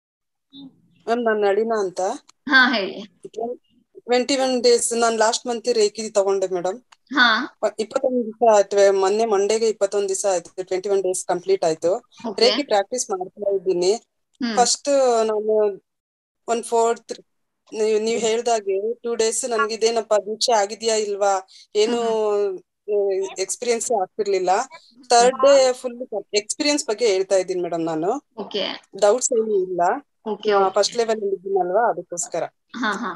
ಮ್ಯಾಮ್ ನಾನು ನಳಿನಾ ಅಂತ ಹಾ ಹೇಳಿ ಟ್ವೆಂಟಿ ಒನ್ ಡೇಸ್ ನಾನು ಲಾಸ್ಟ್ ಮಂತ್ ರೇಖಿ ತಗೊಂಡೆ ಮೇಡಮ್ ಹಾ ಇಪ್ಪತ್ತೊಂದು ದಿವಸ ಆಯ್ತು ಮೊನ್ನೆ ಮಂಡೇಗೆ ಇಪ್ಪತ್ತೊಂದ್ ದಿವಸ ಆಯ್ತು ಟ್ವೆಂಟಿ ಒನ್ ಡೇಸ್ ಕಂಪ್ಲೀಟ್ ಆಯ್ತು ಓಕೆ ರೇಖಿ ಪ್ರಾಕ್ಟೀಸ್ ಮಾಡ್ತಾ ಇದ್ದೀನಿ ಹ್ಮ್ ಫಸ್ಟ್ ನಾನು ಒಂದ್ ಫೋರ್ತ್ ನೀವ್ ನೀವ್ ಹೇಳ್ದಾಗೆ ಟೂ ಡೇಸ್ ನನ್ಗೆ ಇದೇನಪ್ಪ ದೀಕ್ಷೆ ಆಗಿದ್ಯಾ ಇಲ್ವಾ ಏನು ಎಕ್ಸ್ಪೀರಿಯನ್ಸ್ ಆಗ್ತಿರ್ಲಿಲ್ಲ ಥರ್ಡ್ ಡೇ ಫುಲ್ ಎಕ್ಸ್ಪೀರಿಯನ್ಸ್ ಬಗ್ಗೆ ಹೇಳ್ತಾ ಇದ್ದೀನಿ ಮೇಡಮ್ ನಾನು ಓಕೆ ಡೌಟ್ಸ್ ಏನು ಇಲ್ಲ ಓಕೆ ಫಸ್ಟ್ ಲೆವೆಲ್ ಇದ್ದೀನಲ್ವಾ ಅದಕ್ಕೋಸ್ಕರ ಹಾ ಹಾ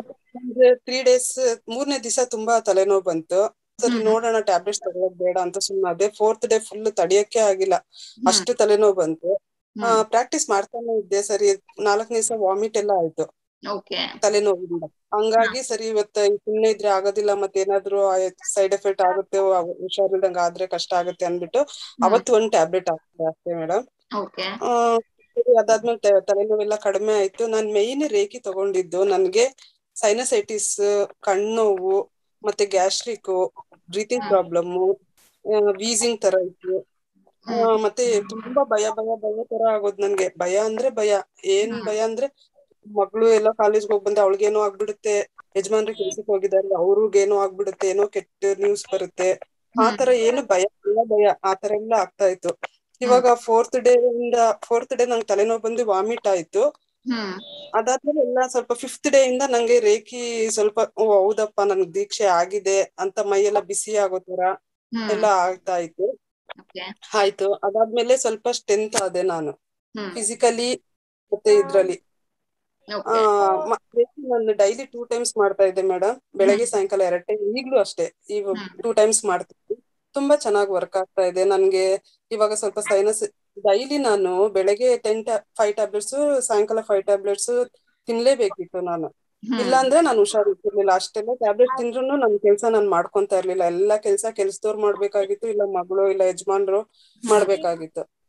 ತ್ರೀ ಡೇಸ್ ಮೂರನೇ ದಿವಸ ತುಂಬಾ ತಲೆನೋವು ಬಂತು ಸರಿ ಹ್ಮ್. ನೋಡೋಣ ಟ್ಯಾಬ್ಲೆಟ್ಸ್ ತಗೊಳೋದ್ ಬೇಡ ಅಂತ ಸುಮ್ಮನೆ ಫೋರ್ತ್ ಡೇ ಫುಲ್ ತಡಿಯಕ್ಕೆ ಆಗಿಲ್ಲ ಹ್ಮ್. ಅಷ್ಟು ತಲೆನೋವು ಬಂತು ಹ್ಮ್ ಪ್ರಾಕ್ಟೀಸ್ ಮಾಡ್ತಾನೆ ಇದ್ದೆ ಸರಿ ನಾಲ್ಕನೇ ದಿವಸ ವಾಮಿಟ್ ಎಲ್ಲ ಆಯ್ತು ಓಕೆ ತಲೆನೋವಿಂದ ಹಂಗಾಗಿ ಸರಿ ಇವತ್ತ ಸುಮ್ನೆ ಇದ್ರೆ ಆಗೋದಿಲ್ಲ ಮತ್ತೆ ಏನಾದ್ರು ಸೈಡ್ ಎಫೆಕ್ಟ್ ಆಗುತ್ತೆ ಅವ್- ಹುಷಾರಿಲ್ದಂಗ ಆದ್ರೆ ಕಷ್ಟ ಆಗುತ್ತೆ ಅಂದ್ಬಿಟ್ಟು ಅವತ್ತು ಒಂದ್ ಟ್ಯಾಬ್ಲೆಟ್ ಹಾಕ್ದೆ ಅಷ್ಟೇ ಮೇಡಮ್ ಓಕೆ ಅದಾದ್ಮೇಲೆ ತ- ತಲೆನೋವೆಲ್ಲ ಕಡಿಮೆ ಆಯ್ತು ನಾನ್ ಮೇಯ್ನ್ ರೇಖಿ ತಗೊಂಡಿದ್ದು ನನ್ಗೆ ಸೈನಸೈಟಿಸ್ ಕಣ್ಣೋವು ಮತ್ತೆ ಗ್ಯಾಸ್ಟ್ರಿಕ್ ಬ್ರೀತಿಂಗ್ ಪ್ರಾಬ್ಲಮ್ ವೀಸಿಂಗ್ ತರ ಇತ್ತು ಆ, ಮತ್ತೆ ತುಂಬಾ ಭಯ ಭಯ ಭಯ ತರ ಆಗೋದ್ ನನ್ಗೆ ಭಯ ಅಂದ್ರೆ ಭಯ ಏನ್ ಹ್ಮ್. ಭಯ ಅಂದ್ರೆ ಮಗಳು ಎಲ್ಲ ಕಾಲೇಜ್ಗೆ ಹೋಗ್ ಬಂದೆ ಅವಳಿಗೇನೋ ಆಗ್ಬಿಡುತ್ತೆ ಯಜಮಾನ್ರು ಕೆಲ್ಸಕ್ಕೆ ಹೋಗಿದ್ದಾರೆ ಅವ್ರಿಗೇನೋ ಆಗ್ಬಿಡುತ್ತೆ ಏನೋ ಕೆಟ್ಟ ನ್ಯೂಸ್ ಬರುತ್ತೆ ಆ ತರ ಏನು ಭಯ ಎಲ್ಲ ಭಯ ಆ ತರ ಎಲ್ಲ ಆಗ್ತಾ ಇತ್ತು ಇವಾಗ ಫೋರ್ತ್ ಡೇ ಇಂದ ಫೋರ್ತ್ ಡೇ ನಂಗೆ ತಲೆನೋವು ಬಂದು ವಾಮಿಟ್ ಆಯ್ತು ಹ್ಮ್ ಅದಾದ್ಮೇಲೆ ಎಲ್ಲ ಸ್ವಲ್ಪ ಫಿಫ್ತ್ ಡೇ ಇಂದ ನಂಗೆ ರೇಖಿ ಸ್ವಲ್ಪ ಓ ಹೌದಪ್ಪ ನನ್ಗೆ ದೀಕ್ಷೆ ಆಗಿದೆ ಅಂತ ಮೈಯೆಲ್ಲ ಬಿಸಿ ಆಗೋ ತರ ಹ್ಮ್ ಎಲ್ಲ ಆಗ್ತಾ ಇತ್ತು ಓಕೆ ಆಯ್ತು ಅದಾದ್ಮೇಲೆ ಸ್ವಲ್ಪ ಸ್ಟ್ರೆಂತ್ ಆದೆ ನಾನು ಹ್ಮ್ ಫಿಸಿಕಲಿ ಮತ್ತೆ ಇದ್ರಲ್ಲಿ ಆ ಓಕೆ ಮ- ರೇಖಿ ನಾನು ಡೈಲಿ ಟೂ ಟೈಮ್ಸ್ ಮಾಡ್ತಾ ಇದ್ದೆ ಮೇಡಮ್ ಬೆಳಗ್ಗೆ ಸಾಯಂಕಾಲ ಎರಡ್ ಟೈಮ್ ಈಗ್ಲೂ ಅಷ್ಟೇ ಈಗ ಹ್ಮ್. ಟೂ ಟೈಮ್ಸ್ ಮಾಡ್ತೀನಿ ತುಂಬಾ ಚೆನ್ನಾಗಿ ವರ್ಕ್ ಆಗ್ತಾ ಇದೆ ನನ್ಗೆ ಇವಾಗ ಸ್ವಲ್ಪ ಸೈನಸ್ ಡೈಲಿ ನಾನು ಬೆಳಗ್ಗೆ ಟೆನ್ ಫೈವ್ ಟ್ಯಾಬ್ಲೆಟ್ಸ್ ಸಾಯಂಕಾಲ ಫೈವ್ ಟ್ಯಾಬ್ಲೆಟ್ಸ್ ತಿನ್ಲೇಬೇಕಿತ್ತು ನಾನು ಇಲ್ಲ ಅಂದ್ರೆ ನಾನು ಹುಷಾರಿರ್ತಿರ್ಲಿಲ್ಲ ಅಷ್ಟೆಲ್ಲ ಟ್ಯಾಬ್ಲೆಟ್ ತಿಂದ್ರು ನನ್ ಕೆಲ್ಸ ನಾನ್ ಮಾಡ್ಕೊಂತ ಇರ್ಲಿಲ್ಲ ಎಲ್ಲಾ ಕೆಲ್ಸ ಕೆಲ್ಸದವ್ರು ಮಾಡ್ಬೇಕಾಗಿತ್ತು ಇಲ್ಲ ಮಗಳು ಇಲ್ಲ ಯಜಮಾನ್ರು ಮಾಡ್ಬೇಕಾಗಿತ್ತು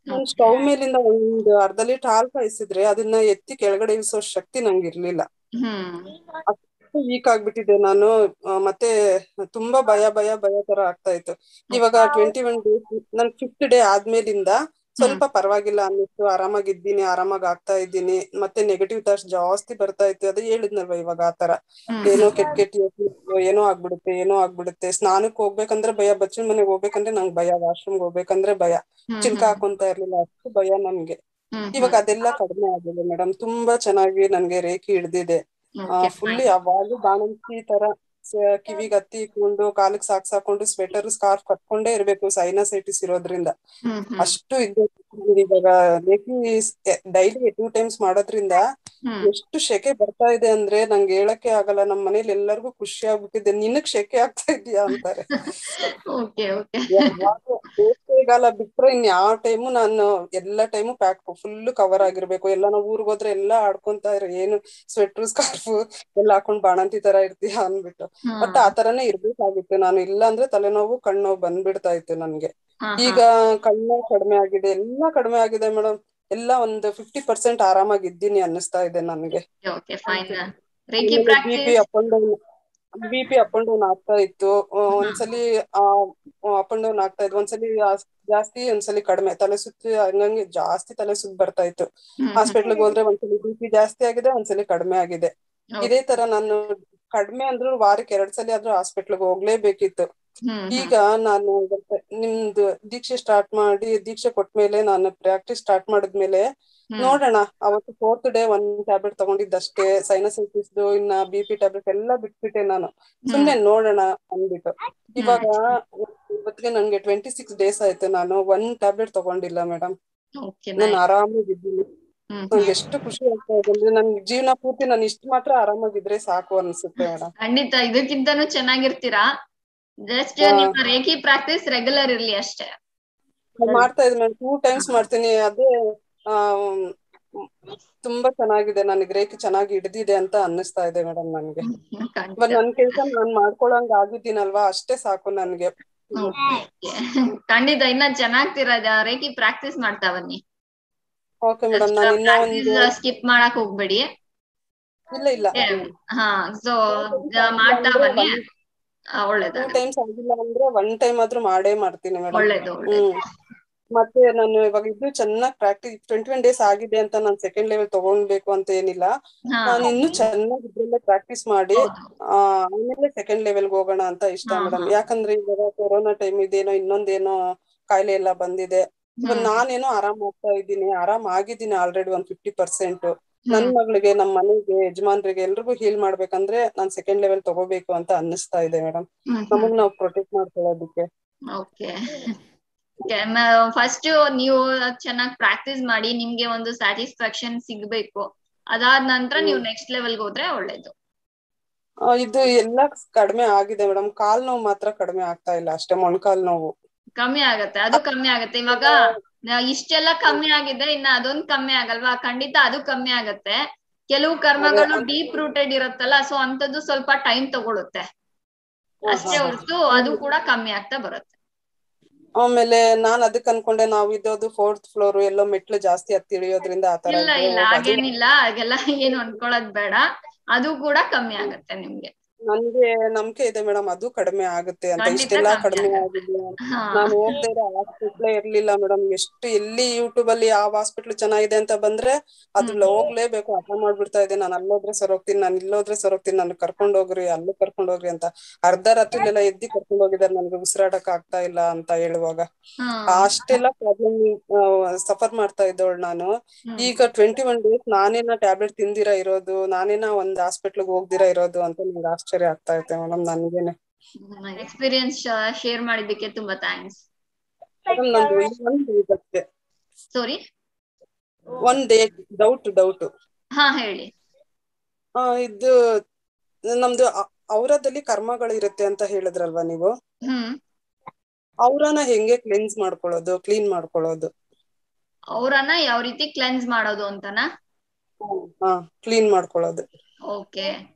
ನಾನು ಸ್ಟವ್ ಮೇಲಿಂದ ಒಂದು ಅರ್ಧ ಲೀಟರ್ ಹಾಲು ಕಾಯಿಸಿದ್ರೆ ಅದನ್ನ ಎತ್ತಿ ಕೆಳಗಡೆ ಇಳಿಸೋ ಶಕ್ತಿ ನಂಗೆ ಇರ್ಲಿಲ್ಲ ಹ್ಮ್ ಅಷ್ಟು ವೀಕ್ ಆಗ್ಬಿಟ್ಟಿದ್ದೆ ನಾನು ಆ, ಮತ್ತೆ ತುಂಬಾ ಭಯ ಭಯ ಭಯ ತರ ಆಗ್ತಾ ಇತ್ತು ಇವಾಗ ಟ್ವೆಂಟಿ ಒನ್ ಡೇಸ್ ನನ್ ಫಿಫ್ತ್ ಡೇ ಆದ್ಮೇಲಿಂದ ಸ್ವಲ್ಪ ಪರವಾಗಿಲ್ಲ ಅನ್ನಿಸ್ತು ಆರಾಮಾಗಿದ್ದೀನಿ ಆರಾಮಾಗಿ ಆಗ್ತಾ ಇದ್ದೀನಿ ಮತ್ತೆ ನೆಗೆಟಿವ್ ಥಾಟ್ಸ್ ಜಾಸ್ತಿ ಬರ್ತಾ ಇತ್ತು ಅದೇ ಹೇಳಿದ್ನಲ್ವಾ ಇವಾಗ ಆತರ ಏನೋ ಕೆಟ್ಟ ಕೆಟ್ಟ ಯೋಚ್ನೆ ಏನೋ ಆಗ್ಬಿಡುತ್ತೆ ಏನೋ ಆಗ್ಬಿಡುತ್ತೆ ಸ್ನಾನಕ್ ಹೋಗ್ಬೇಕಂದ್ರೆ ಭಯ ಬಚ್ಚನ್ ಮನೆಗ್ ಹೋಗ್ಬೇಕಂದ್ರೆ ನಂಗೆ ಭಯ ವಾಶ್ರೂಮ್ ಹೋಗ್ಬೇಕಂದ್ರೆ ಭಯ ಚಿಲ್ಕ ಹಾಕೊಂತ ಇರ್ಲಿಲ್ಲ ಅಷ್ಟು ಭಯ ನನ್ಗೆ ಇವಾಗ ಅದೆಲ್ಲ ಕಡಿಮೆ ಆಗಿದೆ ಮೇಡಮ್ ತುಂಬಾ ಚೆನ್ನಾಗಿ ನನ್ಗೆ ರೇಖಿ ಹಿಡ್ದಿದೆ ಫುಲ್ಲಿ ಯಾವಾಗ್ಲೂ ಬಾಣಂತಿ ತರ ಸ- ಕಿವಿಗ್ ಹತ್ತಿ ಇಟ್ಕೊಂಡು ಕಾಲಿಗೆ ಸಾಕ್ಸ್ ಹಾಕೊಂಡು ಸ್ವೆಟರ್ ಸ್ಕಾರ್ಫ್ ಕಟ್ಕೊಂಡೇ ಇರ್ಬೇಕು ಸೈನಸೈಟಿಸ್ ಇರೋದ್ರಿಂದ ಅಷ್ಟು ಇದು ಇವಾಗ ರೇಖಿ ಡೈಲಿ ಟೂ ಟೈಮ್ಸ್ ಮಾಡೋದ್ರಿಂದ ಎಷ್ಟು ಶೆಕೆ ಬರ್ತಾ ಇದೆ ಅಂದ್ರೆ ನಂಗೆ ಹೇಳಕ್ಕೆ ಆಗಲ್ಲ ನಮ್ ಮನೇಲಿ ಎಲ್ಲರಿಗೂ ಖುಷಿ ಆಗ್ಬಿಟ್ಟಿದೆ ನಿನಗ್ ಶೆಕೆ ಆಗ್ತಾ ಇದೀಯಾ ಅಂತಾರೆ ಓಕೆ ಓಕೆ ಯಾವಾಗ್ಲೂ ಬೇಸಿಗೆಗಾಲ ಬಿಟ್ರೆ ಇನ್ ಯಾವ ಟೈಮು ನಾನು ಎಲ್ಲಾ ಟೈಮು ಪ್ಯಾಕ್ ಫುಲ್ ಕವರ್ ಆಗಿರ್ಬೇಕು ಎಲ್ಲ ನಾವು ಊರ್ಗ್ ಹೋದ್ರೆ ಎಲ್ಲಾ ಆಡ್ಕೊಂತ ಇರ ಏನು ಸ್ವೆಟ್ರು ಸ್ಕಾರ್ಫ್ ಎಲ್ಲ ಹಾಕೊಂಡ್ ಬಾಣಂತಿ ತರ ಇರ್ತೀಯ ಅನ್ಬಿಟ್ಟು ಬಟ್ ಆ ತರನೇ ಇರ್ಬೇಕಾಗಿತ್ತು ನಾನು ಇಲ್ಲ ಅಂದ್ರೆ ತಲೆನೋವು ಕಣ್ಣೋವು ಬಂದ್ಬಿಡ್ತಾ ಇತ್ತು ನನ್ಗೆ ಈಗ ಕಣ್ಣು ಕಡಿಮೆ ಆಗಿದೆ ಎಲ್ಲಾ ಕಡಿಮೆ ಆಗಿದೆ ಮೇಡಮ್ ಎಲ್ಲ ಒಂದು ಫಿಫ್ಟಿ ಪರ್ಸೆಂಟ್ ಆರಾಮಾಗಿದ್ದೀನಿ ಅನ್ನಿಸ್ತಾ ಇದೆ ನನ್ಗೆ okay fine reiki B P practice up and down B P up and down ಆಗ್ತಾ ಇತ್ತು ಆ, ಒಂದ್ಸಲಿ ಅಪ್ ಅಂಡ್ ಡೌನ್ ಆಗ್ತಾ ಇತ್ತು ಒಂದ್ಸಲಿ ಆ- ಜಾಸ್ತಿ ಒಂದ್ಸಲಿ ಕಡಿಮೆ ತಲೆ ಸುತ್ತಿ ಹಂಗಂಗೆ ಜಾಸ್ತಿ ತಲೆ ಸುತ್ತ ಬರ್ತಾ ಇತ್ತು ಹಾಸ್ಪಿಟ್ಲಿಗೆ ಹೋದ್ರೆ ಒಂದ್ಸಲಿ ಬಿ ಪಿ ಜಾಸ್ತಿ ಆಗಿದೆ ಒಂದ್ಸಲಿ ಕಡಿಮೆ ಆಗಿದೆ ಇದೇ ತರ ನಾನು ಕಡಿಮೆ ಅಂದ್ರೂ ವಾರಕ್ಕೆ ಎರಡ್ ಸಲ ಆದ್ರೂ ಹಾಸ್ಪಿಟ್ಲಿಗೆ ಹೋಗ್ಲೇಬೇಕಿತ್ತು ಈಗ ನಾನು ಇವತ್ತು ನಿಮ್ದು ದೀಕ್ಷೆ ಸ್ಟಾರ್ಟ್ ಮಾಡಿ ದೀಕ್ಷೆ ಕೊಟ್ಮೇಲೆ ನಾನು ಪ್ರಾಕ್ಟೀಸ್ ಸ್ಟಾರ್ಟ್ ಮಾಡಿದ್ಮೇಲೆ ನೋಡೋಣ ಅವತ್ತು ಫೋರ್ತ್ ಡೇ ಒಂದ್ ಟ್ಯಾಬ್ಲೆಟ್ ತಗೊಂಡಿದ್ದಷ್ಟೇ ಸೈನಸೈಟಿಸ್ ಇನ್ನ ಬಿ ಪಿ ಟ್ಯಾಬ್ಲೆಟ್ ಎಲ್ಲ ಬಿಟ್ಬಿಟ್ಟೆ ನಾನು ಸುಮ್ನೆ ನೋಡೋಣ ಅಂದ್ಬಿಟ್ಟು ಇವಾಗ ಇವತ್ತಿಗೆ ನನ್ಗೆ ಟ್ವೆಂಟಿ ಸಿಕ್ಸ್ ಡೇಸ್ ಆಯ್ತು ನಾನು ಒಂದ್ ಟ್ಯಾಬ್ಲೆಟ್ ತಗೊಂಡಿಲ್ಲ ಮೇಡಮ್ ಓಕೆ ನಾನು ಆರಾಮಾಗಿದ್ದೀನಿ ನಂಗೆ ಎಷ್ಟು ಖುಷಿ ಆಗ್ತಾ ಇದೆ ಅಂದ್ರೆ ನನ್ ಜೀವನ ಪೂರ್ತಿ ನಾನು ಇಷ್ಟು ಮಾತ್ರ ಆರಾಮಾಗಿದ್ರೆ ಸಾಕು ಅನ್ಸುತ್ತೆ ಮೇಡಮ್ ಖಂಡಿತ ಇದಕ್ಕಿಂತನೂ ಚೆನ್ನಾಗಿರ್ತೀರಾ ಜಸ್ಟ್ ನಿಮ್ಮ ರೇಖಿ ಪ್ರಾಕ್ಟೀಸ್ ರೆಗ್ಯುಲರ್ ಇರ್ಲಿ ಅಷ್ಟೇ ಮಾಡ್ತಾ ಇದ್ದೀನಿ ಮೇಡಮ್ ಟೂ ಟೈಮ್ಸ್ ಮಾಡ್ತೀನಿ ಅದೇ ಆಮ್, ತುಂಬಾ ಚೆನ್ನಾಗಿದೆ ನನಗೆ ರೇಖೆ ಚೆನ್ನಾಗಿ ಹಿಡ್ದಿದೆ ಅಂತ ಅನ್ನಿಸ್ತಾ ಇದೆ ಮೇಡಮ್ ನನ್ಗೆ ಇವಾಗ ನನ್ ಕೆಲ್ಸ ನಾನ್ ಮಾಡ್ಕೊಳಂಗ್ ಆಗಿದ್ದೀನಲ್ವಾ ಅಷ್ಟೇ ಸಾಕು ನನ್ಗೆ ಖಂಡಿತ ಇನ್ನ ಚೆನ್ನಾಗ್ತಿರೋದ ರೇಖಿ ಪ್ರಾಕ್ಟೀಸ್ ಮಾಡ್ತಾ ಬನ್ನಿ ಓಕೆ ಮೇಡಮ್ ನಾನು ಇನ್ನ ಒಂದು ಸ್ಕಿಪ್ ಮಾಡಕ್ ಹೋಗ್ಬೇಡಿ ಇಲ್ಲ ಇಲ್ಲ ಹಾ ಸೊ ಮಾಡ್ತಾ ಬನ್ನಿ ಆ, ಒಳ್ಳೇದ ಟೂ ಟೈಮ್ಸ್ ಆಗಿಲ್ಲ ಅಂದ್ರೆ ಒನ್ ಟೈಮ್ ಆದ್ರೂ ಮಾಡೇ ಮಾಡ್ತೀನಿ ಮೇಡಮ್ ಒಳ್ಳೇದು ಒಳ್ಳೇದು ಹ್ಮ್ ಮತ್ತೆ ನಾನು ಇವಾಗ ಇದು ಚೆನ್ನಾಗಿ ಪ್ರಾಕ್ಟೀಸ್ ಟ್ವೆಂಟಿ ಒನ್ ಡೇಸ್ ಆಗಿದೆ ಅಂತ ನಾನು ಸೆಕೆಂಡ್ ಲೆವೆಲ್ ತಗೊಳ್ಬೇಕು ಅಂತ ಏನಿಲ್ಲ ಹಾ ನಾನು ಇನ್ನು ಚೆನ್ನಾಗಿ ಇದ್ರಲ್ಲೇ ಪ್ರಾಕ್ಟೀಸ್ ಮಾಡಿ ಹೌದು ಆ ಆಮೇಲೆ ಸೆಕೆಂಡ್ ಲೆವೆಲ್ಗೆ ಹೋಗೋಣ ಅಂತ ಇಷ್ಟ ಹಾ, ಮೇಡಮ್ ಹಾ. ಯಾಕಂದ್ರೆ ಇವಾಗ ಕೊರೋನಾ ಟೈಮ್ ಇದೇನೋ ಇನ್ನೊಂದೇನೋ ಕಾಯಿಲೆ ಎಲ್ಲ ಬಂದಿದೆ ಇವಾಗ ಹ್ಮ್. ನಾನೇನೋ ಆರಾಮ್ ಆಗ್ತಾ ಇದ್ದೀನಿ ಆರಾಮ್ ಆಗಿದ್ದೀನಿ ಆಲ್ರೆಡಿ ಒಂದ್ ಫಿಫ್ಟಿ ಪರ್ಸೆಂಟ್ ನನ್ ಮಗಳಿಗೆ ನಮ್ ಮನೆಗೆ ಯಜಮಾನ್ರಿಗೆ ಎಲ್ರಿಗೂ ಹೀಲ್ ಮಾಡ್ಬೇಕಂದ್ರೆ ನಾನ್ ಸೆಕೆಂಡ್ ಲೆವೆಲ್ ತಗೋಬೇಕು ಅಂತ ಅನ್ನಿಸ್ತಾ ಇದೆ ಮೇಡಮ್ ನಮಗ್ ನಾವು ಪ್ರೊಟೆಕ್ಟ್ ಮಾಡ್ಕೊಳ್ಳೋದಕ್ಕೆ ಓಕೆ ಫಸ್ಟ್ ನೀವು ಚೆನ್ನಾಗಿ ಪ್ರಾಕ್ಟೀಸ್ ಮಾಡಿ ನಿಮ್ಗೆ ಒಂದು ಸ್ಯಾಟಿಸ್ಫ್ಯಾಕ್ಷನ್ ಸಿಗ್ಬೇಕು ಅದಾದ ನಂತರ ನೀವು ನೆಕ್ಸ್ಟ್ ಲೆವೆಲ್ಗೆ ಹೋದ್ರೆ ಒಳ್ಳೇದು ಆ, ಇದು ಎಲ್ಲ ಕಡಿಮೆ ಆಗಿದೆ ಮೇಡಮ್ ಕಾಲ್ ನೋವು ಮಾತ್ರ ಕಡಿಮೆ ಆಗ್ತಾ ಇಲ್ಲ ಅಷ್ಟೇ ಮೊಣಕಾಲ್ ನೋವು ಕಮ್ಮಿ ಆಗತ್ತೆ ಅದು ಕಮ್ಮಿ ಆಗತ್ತೆ ಇವಾಗ ನ- ಇಷ್ಟೆಲ್ಲ ಕಮ್ಮಿ ಆಗಿದೆ ಇನ್ನ ಅದೊಂದ್ ಕಮ್ಮಿ ಆಗಲ್ವಾ ಖಂಡಿತ ಅದು ಕಮ್ಮಿ ಆಗತ್ತೆ ಕೆಲವು ಕರ್ಮಗಳು ಡೀಪ್ ರೂಟೆಡ್ ಇರುತ್ತಲ್ಲ ಸೊ ಅಂತದ್ದು ಸ್ವಲ್ಪ ಟೈಮ್ ತಗೊಳುತ್ತೆ ಅಷ್ಟೇ ಹೊರತು ಅದು ಕೂಡ ಕಮ್ಮಿ ಆಗ್ತಾ ಬರುತ್ತೆ ಆಮೇಲೆ ನಾನ್ ಅದಕ್ಕೆ ಅನ್ಕೊಂಡೆ ನಾವ್ ಇದ್ದೋದು ಫೋರ್ತ್ ಫ್ಲೋರ್ ಎಲ್ಲೋ ಮೆಟ್ಲು ಜಾಸ್ತಿ ಹತ್ತಿ ಇಳಿಯೋದ್ರಿಂದ ಆತರ ಇಲ್ಲ ಇದೆ. ಇಲ್ಲ ಅದು ಹಾಗೇನಿಲ್ಲ ಹಾಗೆಲ್ಲ ಏನು ಅನ್ಕೊಳ್ಳೋದ್ ಬೇಡ ಅದು ಕೂಡ ಕಮ್ಮಿ ಆಗತ್ತೆ ನಿಮ್ಗೆ ನನ್ಗೆ ನಂಬಿಕೆ ಇದೆ ಮೇಡಮ್ ಅದು ಕಡಿಮೆ ಆಗುತ್ತೆ ಅಂತ ಖಂಡಿತ ಇಷ್ಟೆಲ್ಲ ಕಮ್ಮಿ ಕಡಿಮೆ ಆಗುತ್ತೆ. ಆಗಿದೆ ಹಾ ನಾನು ಹೋಗ್ತಾ ಇರೋ ಹಾಸ್ಪಿಟ್ಲೇ ಇರ್ಲಿಲ್ಲ ಮೇಡಮ್ ಎಷ್ಟು ಎಲ್ಲಿ ಯೂಟ್ಯೂಬ್ ಅಲ್ಲಿ ಯಾವ ಹಾಸ್ಪಿಟ್ಲ್ ಚೆನ್ನಾಗಿದೆ ಅಂತ ಬಂದ್ರೆ ಅದ್ರಲ್ಲಿ ಹೋಗ್ಲೇಬೇಕು ಹಠ ಮಾಡ್ಬಿಡ್ತಾ ಇದೆ ನಾನು ಅಲ್ಲೋದ್ರೆ ಸರೋಗ್ತೀನಿ ನಾನು ಇಲ್ಲೋದ್ರೆ ಸರೋಗ್ತೀನಿ ನಾನು ಕರ್ಕೊಂಡ್ ಹೋಗ್ರಿ ಅಲ್ಲೂ ಕರ್ಕೊಂಡ್ ಹೋಗ್ರಿ ಅಂತ ಅರ್ಧ ರಾತ್ರಿಲೆಲ್ಲ ಎದ್ದಿ ಕರ್ಕೊಂಡ್ ಹೋಗಿದಾರೆ ನನ್ಗೆ ಉಸಿರಾಡಕ್ ಆಗ್ತಾ ಇಲ್ಲ ಅಂತ ಹೇಳುವಾಗ ಹಾ ಅಷ್ಟೆಲ್ಲ ಪ್ರಾಬ್ಲಮ್ ಸಫರ್ ಮಾಡ್ತಾ ಇದ್ದವಳು ನಾನು ಹ್ಮ್. ಈಗ ಟ್ವೆಂಟಿ ಒನ್ ಡೇಸ್ ನಾನೇನ ಟ್ಯಾಬ್ಲೆಟ್ ತಿಂದಿರ ಇರೋದು ನಾನೇನ ಒಂದ್ ಹಾಸ್ಪಿಟ್ಲ್ಗೆ ಹೋಗ್ದಿರಾ ಇರೋದು ಅಂತ ನಂಗೆ ಆಶ್ಚರ್ಯ ಆಗ್ತಾ ಐತೆ ಮೇಡಮ್ ನನ್ಗೇನೆ ಎಕ್ಸ್ಪೀರಿಯನ್ಸ್ ಶೇರ್ ಮಾಡಿದ್ದಕ್ಕೆ ತುಂಬಾ ಥ್ಯಾಂಕ್ಸ್ ಮೇಡಮ್ ನಂದು ಒಂದು ಇದಕ್ಕೆ ಸಾರಿ ಒಂದ್ ಡೌಟ್ ಡೌಟ್ ಹಾ ಹೇಳಿ ಆ ಇದು ನಮ್ದು ಅ- ಔರದಲ್ಲಿ ಕರ್ಮಗಳು ಇರುತ್ತೆ ಅಂತ ಹೇಳಿದ್ರಲ್ವಾ ನೀವು ಹ್ಮ್ ಔರನ ಹೆಂಗೆ ಕ್ಲೆನ್ಸ್ ಮಾಡ್ಕೊಳ್ಳೋದು ಕ್ಲೀನ್ ಮಾಡ್ಕೊಳ್ಳೋದು ಅವ್ರನ್ನ ಯಾವ ರೀತಿ ಕ್ಲೆನ್ಸ್ ಮಾಡೋದು ಅಂತನಾ ಹಾ ಕ್ಲೀನ್ ಮಾಡ್ಕೊಳ್ಳೋದು ಓಕೆ